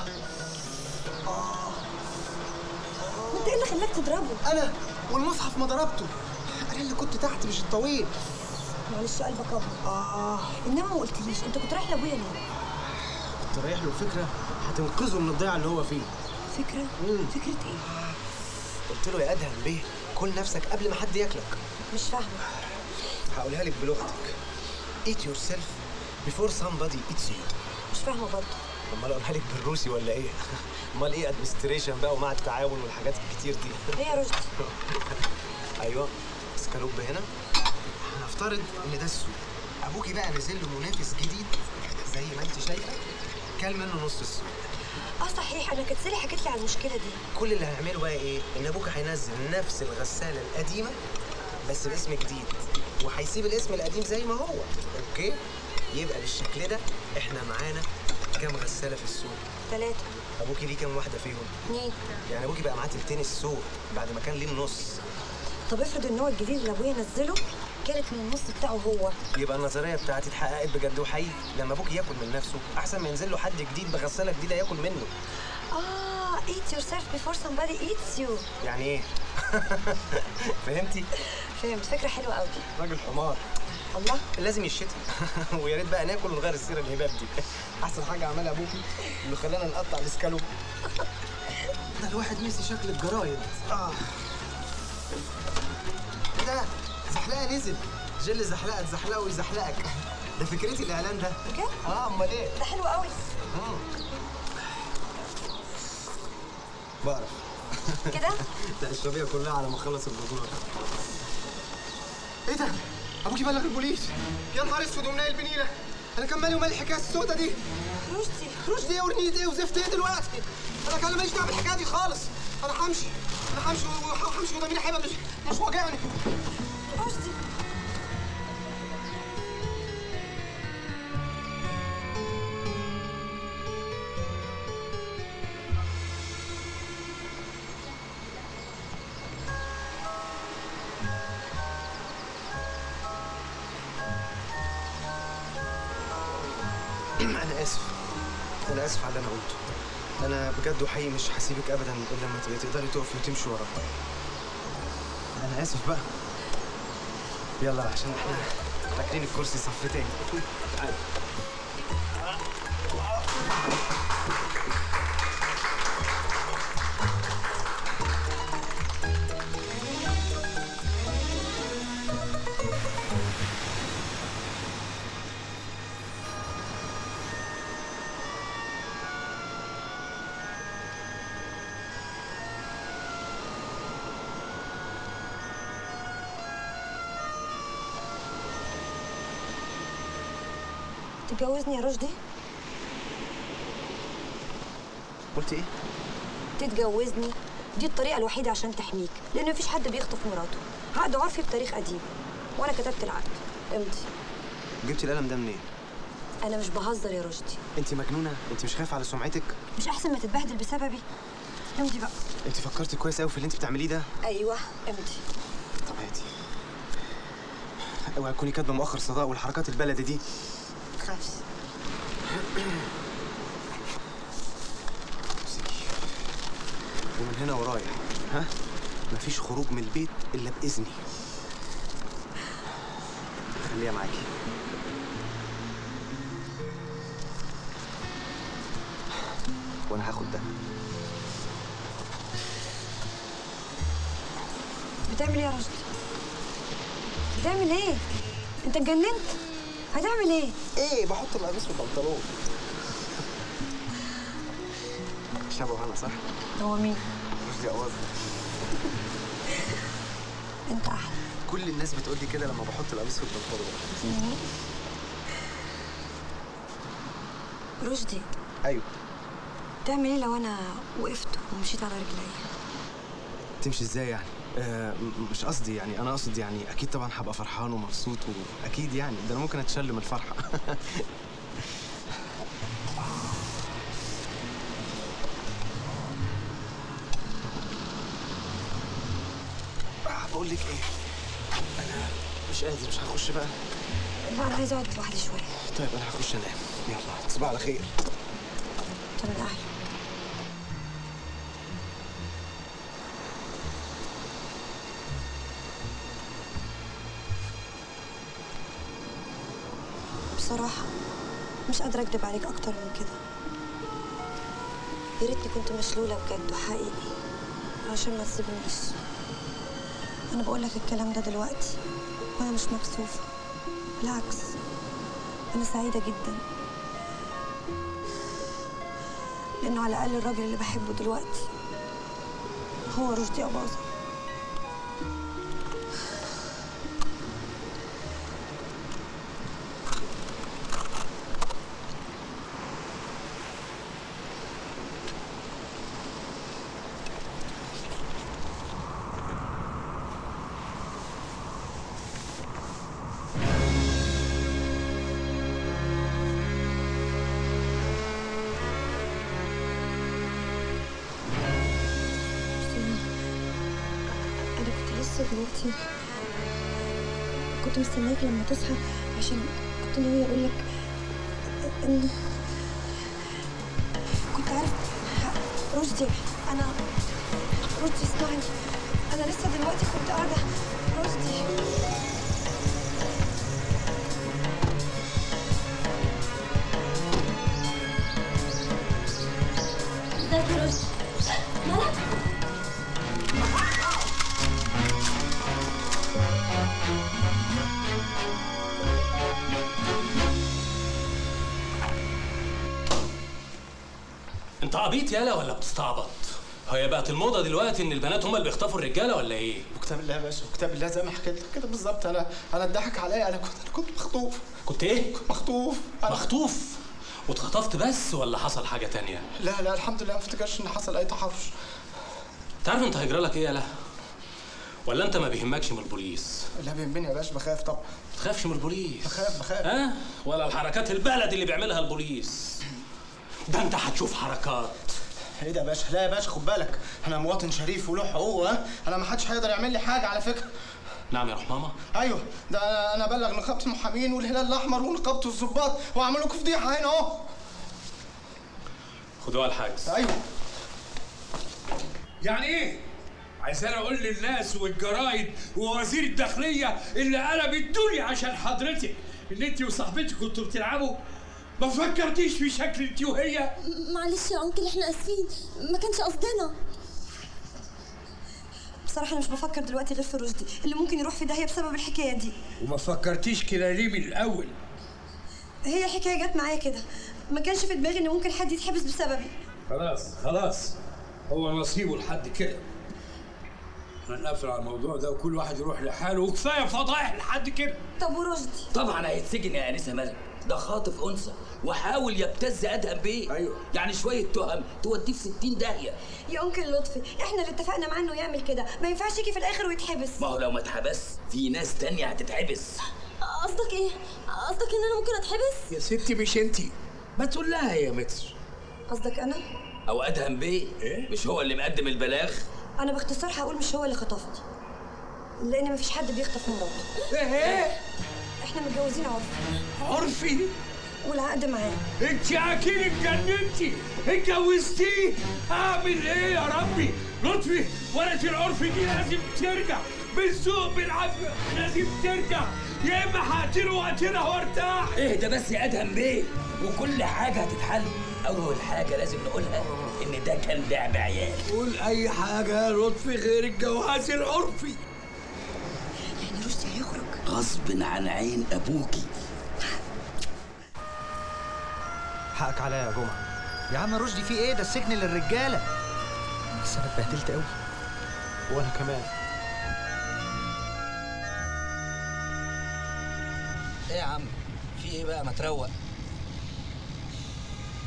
انت ايه اللي خلاك تضربه انا والمصحف ما ضربته انا اللي كنت تحت مش الطويل معلش قلبك ابيض اه انما ما قلتليش انت كنت رايح لابويا ليه كنت رايح له فكره هتنقذه من الضياع اللي هو فيه فكره فكره ايه قلت له يا ادهم بيه كل نفسك قبل ما حد ياكلك مش فاهمه هقولها لك بلغتك eat yourself before somebody eats you مش فاهمه برضه امال اقولها لك بالروسي ولا ايه امال ايه ادمنستريشن بقى ومع التعاون والحاجات الكتير دي ايه يا رشدي ايوه اسكالوب هنا هنفترض ان ده السوق ابوكي بقى نزل له منافس جديد زي ما انت شايفه كل منه نص السوق اه صحيح انا كانت سالي حكت لي على المشكله دي كل اللي هنعمله بقى ايه ان ابوك هينزل نفس الغساله القديمه بس باسم جديد وهيسيب الاسم القديم زي ما هو اوكي يبقى بالشكل ده احنا معانا كام غساله في السوق ثلاثه ابوكي ليه كام واحده فيهم اتنين يعني ابوكي بقى معاه تلتين السوق بعد ما كان ليه النص طب افرض النوع الجديد اللي ابويا نزله كانت من النص بتاعه هو يبقى النظريه بتاعتي اتحققت بجد وحقيقي لما ابوك ياكل من نفسه احسن ما ينزل له حد جديد بغساله جديده ياكل منه اه eat yourself before somebody eats you يعني ايه فهمتي فهمت فكره حلوه قوي راجل حمار الله لازم يشتي ويا ريت بقى ناكل ونغير السيره الهباب دي احسن حاجه عملها ابوكي اللي خلانا نقطع الاسكالوب ده الواحد نسي شكل الجرايد اه ايه ده زحلقه نزل جل زحلقه تزحلقه ويزحلقك ده فكرتي الاعلان ده بجد؟ اه امال ايه ده حلو قوي مم. بعرف كده لا اشربيها كلها على ما اخلص البذور ايه ده؟ ابوكي بلغ البوليس يا نهار اسود ومنيل بنيله انا كان مالي ومال الحكايه السوداء دي رشدي رشدي ايه ورنيت ايه وزفت ايه دلوقتي؟ انا كان ماليش دعوه بالحكايه دي خالص انا همشي انا همشي وهمشي وده مين هيبقى مش مش واجعني رشدي انا اسف انا اسف على اللي انا قلته انا بجد وحقيقي مش هسيبك ابدا الا لما تبقي تقدري تقفي وتمشي ورايا انا اسف بقى يلا عشان احنا راكنين الكرسي صف تاني تعالي تتجوزني يا رشدي قلت ايه؟ تتجوزني دي الطريقه الوحيده عشان تحميك لان مفيش حد بيخطف مراته عقد عرفي بتاريخ قديم وانا كتبت العقد امضي جبتي القلم ده منين؟ انا مش بهزر يا رشدي انت مجنونه انت مش خايفه على سمعتك مش احسن ما تتبهدل بسببي امضي بقى انت فكرتي كويس قوي في اللي انت بتعمليه ده ايوه امضي طب هاتي اوعي تكوني كاتبه مؤخر صداق والحركات البلدي دي تخافش ومن هنا ورايح ها مفيش خروج من البيت الا باذني خليها معاكي وانا هاخد ده بتعمل ايه يا رشدي بتعمل ايه انت اتجننت هتعمل ايه ايه بحط القميص في البنطلون شبه انا صح هو مين رشدي اواز انت احلى كل الناس بتقول لي كده لما بحط القميص في البنطلون رشدي ايوه تعمل ايه لو انا وقفت ومشيت على رجلي تمشي ازاي يعني آه م- مش قصدي يعني انا اقصد يعني اكيد طبعا هبقى فرحان ومبسوط واكيد يعني ده انا ممكن اتشل من الفرحه آه، بقول لك ايه انا مش قادر مش هخش بقى لا انا عايزه اقعد لوحدي شويه طيب انا هخش انام يلا تصبح على خير طب الاهل بصراحة مش قادرة أكدب عليك أكتر من كده يا ريتني كنت مشلولة بجد وحقيقي عشان ما تسيبنيش أنا بقول لك الكلام ده دلوقتي وأنا مش مكسوفة بالعكس أنا سعيدة جدا لأنه على الأقل الراجل اللي بحبه دلوقتي هو رشدي أباظة أنا كنت لسه دلوقتي كنت مستناك لما تصحى عشان كنت ناوية أقول لك إن كنت عارف رشدي أنا رشدي اسمعني أنا لسه دلوقتي كنت قاعدة رشدي ازيك يا رشدي مالك انت عبيط يالا ولا بتستعبط هي بقت الموضه دلوقتي ان البنات هم اللي بيخطفوا الرجاله ولا ايه وكتاب الله يا باشا وكتاب الله زي ما حكيت لك كده بالظبط انا انا اتضحك عليا انا كنت انا كنت مخطوف كنت ايه مخطوف مخطوف واتخطفت بس ولا حصل حاجه تانية لا لا الحمد لله ما افتكرش ان حصل اي تحرش تعرف انت هيجرى لك ايه يالا ولا انت ما بيهمكش من البوليس لا بيهمني يا باشا بخاف طبعا تخافش من البوليس بخاف بخاف ها ولا الحركات البلد اللي بيعملها البوليس ده انت هتشوف حركات ايه ده يا باشا لا يا باشا خد بالك انا مواطن شريف وله حقوق ها انا ما حدش هيقدر يعمل لي حاجه على فكره نعم يا روح ماما ايوه ده أنا- انا ابلغ نقابه المحامين والهلال الاحمر ونقابه الضباط واعمل لكم فضيحه هنا اهو خدوها الحجز ايوه يعني ايه؟ عايز انا اقول للناس والجرايد ووزير الداخليه اللي قلب الدنيا عشان حضرتك ان انت وصاحبتك كنتوا بتلعبوا ما فكرتيش في شكل انت وهي معلش يا انكل احنا اسفين ما كانش قصدنا بصراحة أنا مش بفكر دلوقتي غير في رشدي اللي ممكن يروح في داهية بسبب الحكاية دي وما فكرتيش كده ليه من الاول هي الحكاية جت معايا كده ما كانش في دماغي إن ممكن حد يتحبس بسببي خلاص خلاص هو نصيبه لحد كده احنا نقفل على الموضوع ده وكل واحد يروح لحاله وكفايه فضايح لحد كده طب ورشدي طبعا هيتسجن يا انسه ملك ده خاطف انثى وحاول يبتز ادهم بيه ايوه يعني شويه تهم توديه في 60 داهيه يا أنكل لطفي إحنا اللي اتفقنا معاه إنه يعمل كده ما ينفعش يجي في الآخر ويتحبس ما هو لو ما اتحبس في ناس تانية هتتحبس قصدك ايه قصدك ان انا ممكن اتحبس يا ستي مش انت ما تقول لها يا متر قصدك أنا؟ او ادهم بيه مش هو اللي مقدم البلاغ أنا باختصار هقول مش هو اللي خطفني لأن مفيش حد بيخطف مراته ايه إحنا متجوزين عرفي عرفي والعقد معاه انت اكيد اتجننتي اتجوزتيه اعمل ايه يا ربي لطفي ورقه العرف دي لازم ترجع بالذوق بالعافيه لازم ترجع يا اما هقتله واقتلها وارتاح اهدى بس يا ادهم بيه وكل حاجه هتتحل اول حاجه لازم نقولها ان ده كان لعب عيال قول اي حاجه يا لطفي غير الجواز العرفي يعني رشدي هيخرج غصب عن عين ابوكي حقك عليا يا جمعه يا عم رشدي في ايه ده السجن للرجاله بس انا اتبهدلت قوي وانا كمان ايه يا عم في ايه بقى ما تروق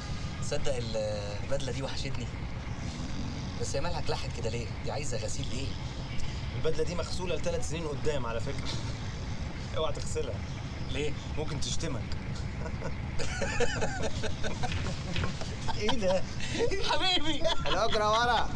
تصدق البدله دي وحشتني بس يا مالها اتلحت كده ليه دي عايزه غسيل ايه البدله دي مغسوله لثلاث سنين قدام على فكره اوعى تغسلها ليه ممكن تشتمك ايه ده حبيبي الاجره ورا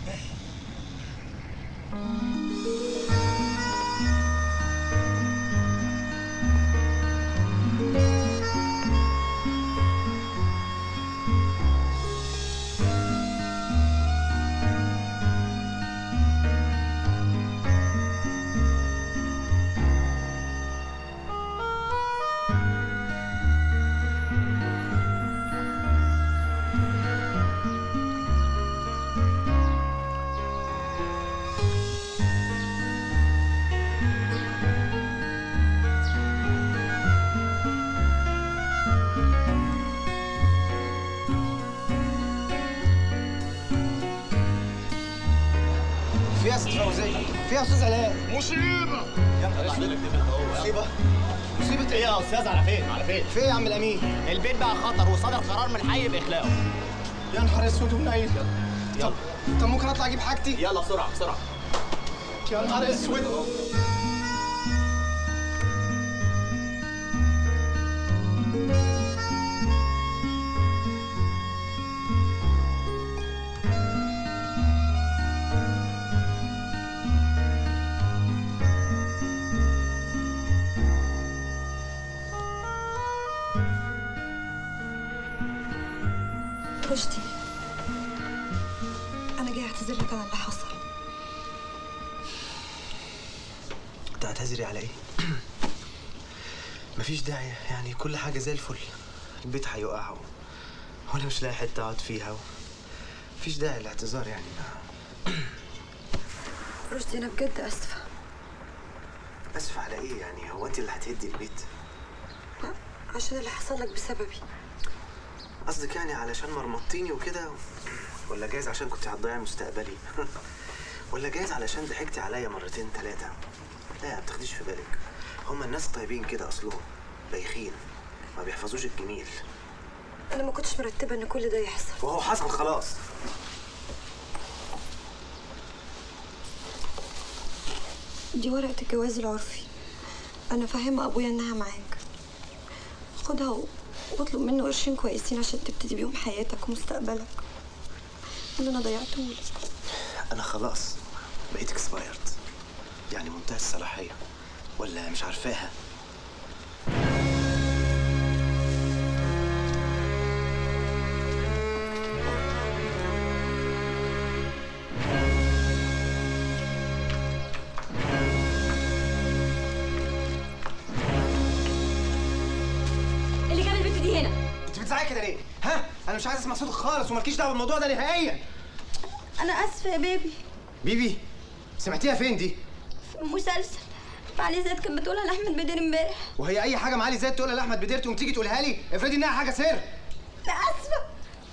في يا استاذ فوزيه في يا استاذ علاء مصيبه يا نهار اسود مصيبه مصيبه ايه يا استاذ على فين على فين في إيه يا عم الامين البيت بقى خطر وصدر قرار من الحي باخلاؤه يا نهار اسود ونيل يلا طب ممكن اطلع اجيب حاجتي يلا بسرعه بسرعه يا نهار اسود رشدي انا جاي اعتذر لك على اللي حصل تعتذري على ايه؟ مفيش داعي يعني كل حاجة زي الفل البيت هيقع و- وانا مش لاقي حتة اقعد فيها و... مفيش داعي للاعتذار يعني ما رشدي انا بجد اسفه اسف على ايه يعني هو انت اللي هتهدي البيت عشان اللي حصل لك بسببي قصدك يعني علشان مرمطتيني وكده ولا جايز عشان كنت هتضيعي مستقبلي ولا جايز علشان ضحكتي عليا مرتين ثلاثة لا ما بتاخديش في بالك هما الناس طيبين كده اصلهم بايخين ما بيحفظوش الجميل انا ما كنتش مرتبه ان كل ده يحصل وهو حصل خلاص دي ورقه الجواز العرفي انا فاهمه ابويا انها معاك خدها و- واطلب منه قرشين كويسين عشان تبتدي بيهم حياتك ومستقبلك اللي انا ضيعتهولك انا خلاص بقيت اكسبايرد يعني منتهى الصلاحية ولا مش عارفاها اللي جاب البنت دي هنا انت بتزعقي كده ليه؟ ها؟ انا مش عايز اسمع صوتك خالص ومالكيش دعوه بالموضوع ده نهائيا انا اسفه يا بيبي بيبي سمعتيها فين دي؟ في مسلسل معالي زياد كانت بتقولها لاحمد بدر امبارح وهي اي حاجه معالي زي تقولها لاحمد بدير تقوم تيجي تقولها لي افرضي انها حاجه سر انا اسفه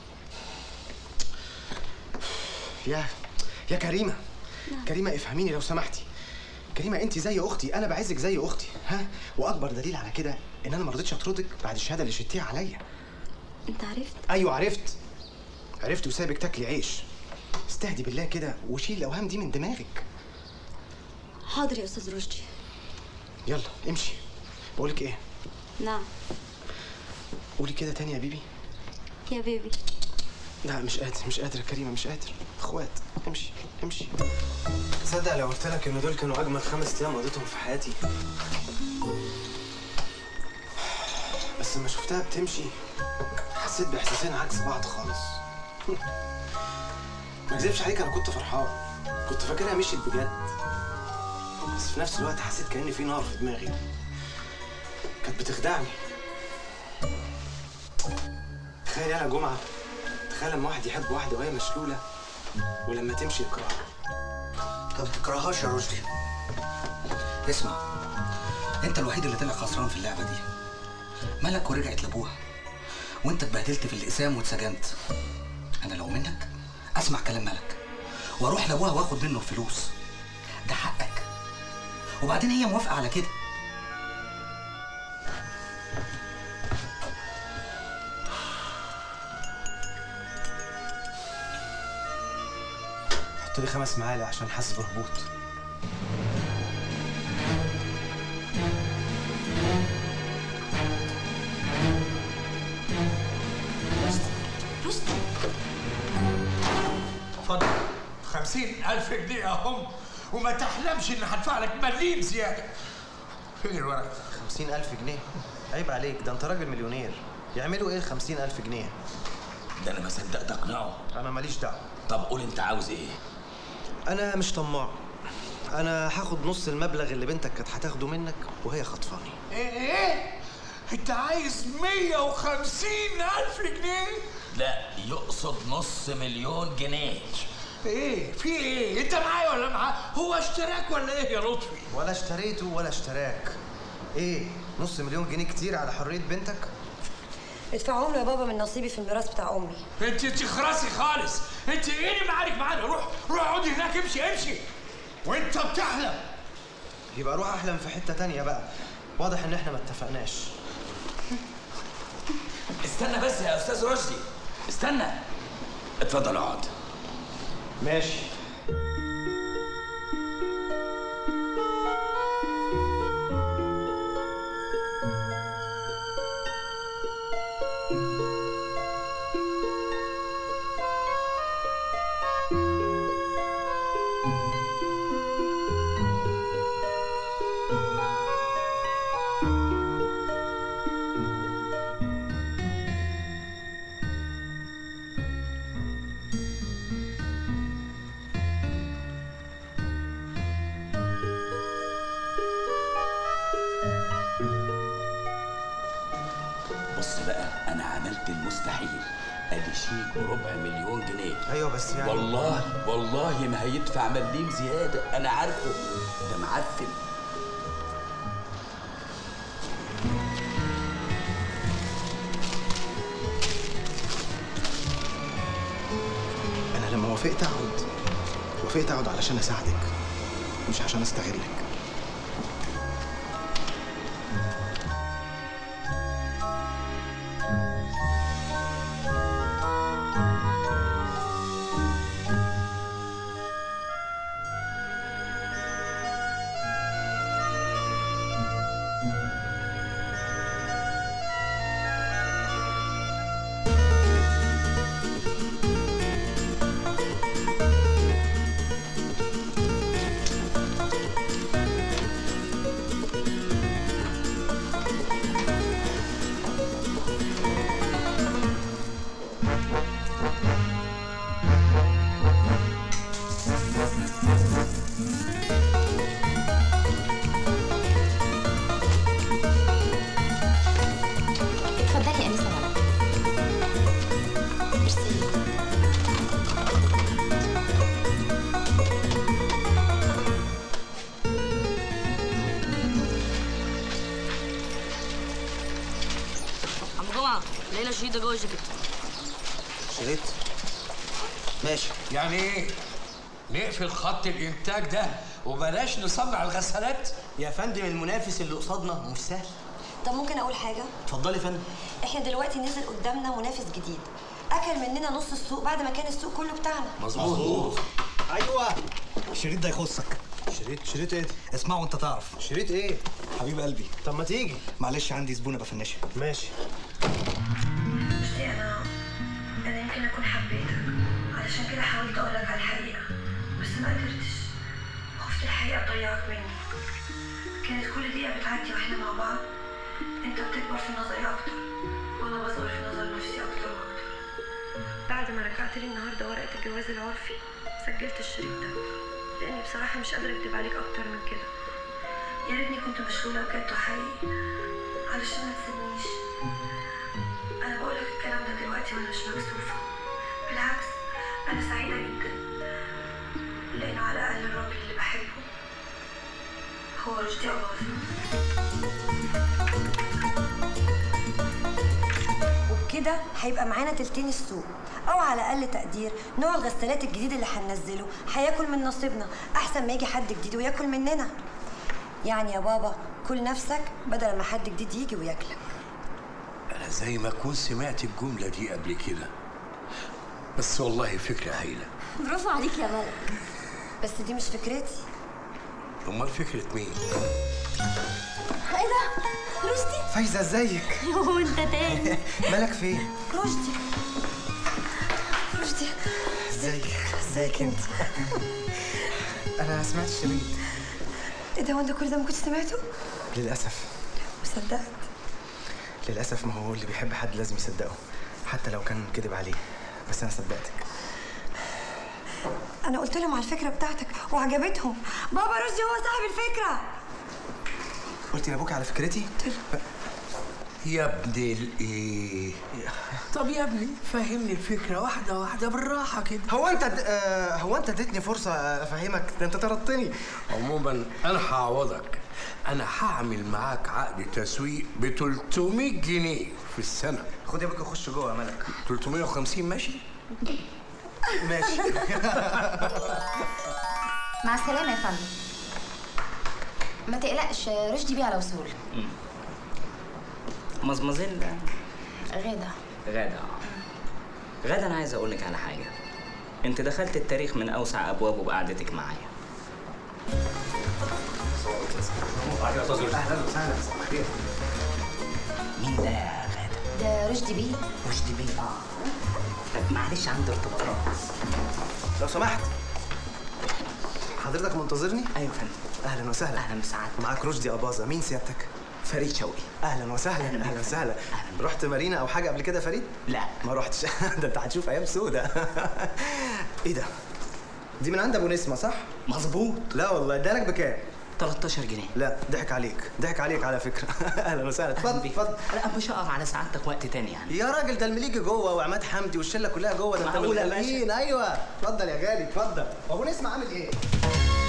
يا يا كريمه كريمه افهميني لو سمحتي كريمه انت زي اختي انا بعزك زي اختي ها واكبر دليل على كده ان انا ما رضيتش اطردك بعد الشهاده اللي شدتيها عليا انت عرفت ايوه عرفت عرفت وسايبك تاكلي عيش استهدي بالله كده وشيل الاوهام دي من دماغك حاضر يا استاذ رشدي يلا امشي بقولك ايه نعم قولي كده تاني يا بيبي يا بيبي لا مش قادر مش قادر يا كريمه مش قادر اخوات امشي امشي تصدق لو قلت لك ان دول كانوا اجمل خمس ايام قضيتهم في حياتي بس لما شفتها بتمشي حسيت باحساسين عكس بعض خالص ما اكذبش عليك انا كنت فرحان كنت فاكرها مشيت بجد بس في نفس الوقت حسيت كأن في نار في دماغي كانت بتخدعني تخيل يا جمعة تخيل لما واحد يحب واحدة وهي مشلولة ولما تمشي يكرهها طب تكرههاش يا رشدي اسمع انت الوحيد اللي طلع خسران في اللعبه دي ملك ورجعت لابوها وانت اتبهدلت في الاقسام واتسجنت انا لو منك اسمع كلام ملك واروح لابوها واخد منه الفلوس ده حقك وبعدين هي موافقه على كده حط لي خمس معالق عشان حاسس بهبوط رستم اتفضل خمسين ألف جنيه أهم وما تحلمش إن هدفع لك مليم زيادة فين الورق؟ خمسين ألف جنيه عيب عليك ده انت راجل مليونير يعملوا ايه الخمسين ألف جنيه ده انا ما صدقت اقنعه انا ماليش دعوه طب قول انت عاوز ايه انا مش طماع انا هاخد نص المبلغ اللي بنتك كانت هتاخده منك وهي خطفاني إيه إيه؟ أنت عايز 150 ألف جنيه؟ لا يقصد نص مليون جنيه إيه؟ في إيه؟ أنت معايا ولا معاه؟ هو اشتراك ولا إيه يا لطفي؟ ولا اشتريته ولا اشتراك ايه نص مليون جنيه كتير على حريه بنتك ادفعهم له يا بابا من نصيبي في الميراث بتاع امي أنت تخرسي خالص، أنت إيه اللي معارك معانا؟ روح روح اقعدي هناك امشي امشي وأنت بتحلم يبقى روح احلم في حته تانية بقى واضح ان احنا ما اتفقناش استنى بس يا استاذ رشدي استنى اتفضل اقعد ماشي بص بقى انا عملت المستحيل ادي شيك بربع مليون جنيه ايوه بس يعني والله والله ما هيدفع مليم زياده انا عارفه ده معفن انا لما وافقت اقعد وافقت اقعد علشان اساعدك مش عشان استغلك اتفضلي يا انسه ماما ميرسي عم جمعة لقينا شريطة جوه الجاكيت شريط ماشي يعني إيه؟ نقفل خط الإنتاج ده وبلاش نصنع الغسالات؟ يا فندم المنافس اللي قصادنا مش سهل طب ممكن اقول حاجه اتفضلي يا فندم احنا دلوقتي نزل قدامنا منافس جديد اكل مننا نص السوق بعد ما كان السوق كله بتاعنا مظبوط ايوه الشريط ده يخصك شريط شريط ايه اسمعه وانت تعرف شريط ايه حبيب قلبي طب ما تيجي معلش عندي زبونه بفنشها ماشي بصي انا انا يمكن اكون حبيتك علشان كده حاولت اقول لك على الحقيقه بس ما قدرتش خفت الحقيقه تضيعك مني كانت كل دقيقه بتعدي واحنا مع بعض انت بتكبر في نظري اكتر وانا بصغر في نظر نفسي اكتر واكتر بعد ما رجعت لي النهارده ورقه الجواز العرفي سجلت الشريط ده لاني بصراحه مش قادره اكدب عليك اكتر من كده يا ريتني كنت مشغوله بجد وحقيقي علشان ما تسيبنيش انا بقول لك الكلام ده دلوقتي وانا مش مكسوفه بالعكس انا سعيده جدا لانه على الاقل الراجل اللي بحبه هو رشدي أباظة وبكده هيبقى معانا تلتين السوق او على اقل تقدير نوع الغسالات الجديد اللي هننزله هياكل من نصيبنا احسن ما يجي حد جديد وياكل مننا يعني يا بابا كل نفسك بدل ما حد جديد يجي وياكلك أنا زي ما أكون سمعت الجملة دي قبل كده بس والله فكرة هايلة برافو عليك يا ملك بس دي مش فكرتي امال فكره مين ايه ده رشدي فايزه ازيك يوه انت تاني مالك فين رشدي رشدي ازيك ازيك انت انا سمعت الشريط ايه ده وانت كل ده ما كنتش سمعته؟ للاسف وصدقت للاسف ما هو اللي بيحب حد لازم يصدقه حتى لو كان كذب عليه بس انا صدقتك انا قلت لهم على الفكره بتاعتك وعجبتهم بابا رشدي هو صاحب الفكره قلت لابوك على فكرتي يا ابن الايه طب يا ابني فهمني الفكره واحده واحده بالراحه كده هو انت د... آه هو انت اديتني فرصه افهمك ده انت طردتني عموما انا هعوضك انا هعمل معاك عقد تسويق ب 300 جنيه في السنه خد يا ابوك خش جوه يا ملك 350 ماشي ماشي مع السلامه يا فندم ما تقلقش رشدي بيه على وصول مزمزين ده غدا غادة غادة أنا عايز أقول لك على حاجة أنت دخلت التاريخ من أوسع أبوابه بقعدتك معايا اهلا وسهلا صباح الخير مين ده يا غادة؟ ده رشدي بيه رشدي بيه اه طب معلش عندي ارتباطات لو سمحت حضرتك منتظرني ايوه يا فندم اهلا وسهلا اهلا بسعادتك معاك رشدي اباظه مين سيادتك فريد شوقي اهلا وسهلا اهلا وسهلا رحت مارينا او حاجه قبل كده يا فريد لا ما رحتش ده انت هتشوف ايام سودة ايه ده دي من عند ابو نسمه صح مظبوط لا والله ادالك بكام 13 جنيه لا ضحك عليك ضحك عليك على فكره اهلا وسهلا اتفضل اتفضل لا مش هقف على سعادتك وقت تاني يعني يا راجل ده المليجي جوه وعماد حمدي والشله كلها جوه ده انت من معقولة يا باشا؟ الغاليين ايوه اتفضل يا غالي اتفضل ابو نسمه عامل ايه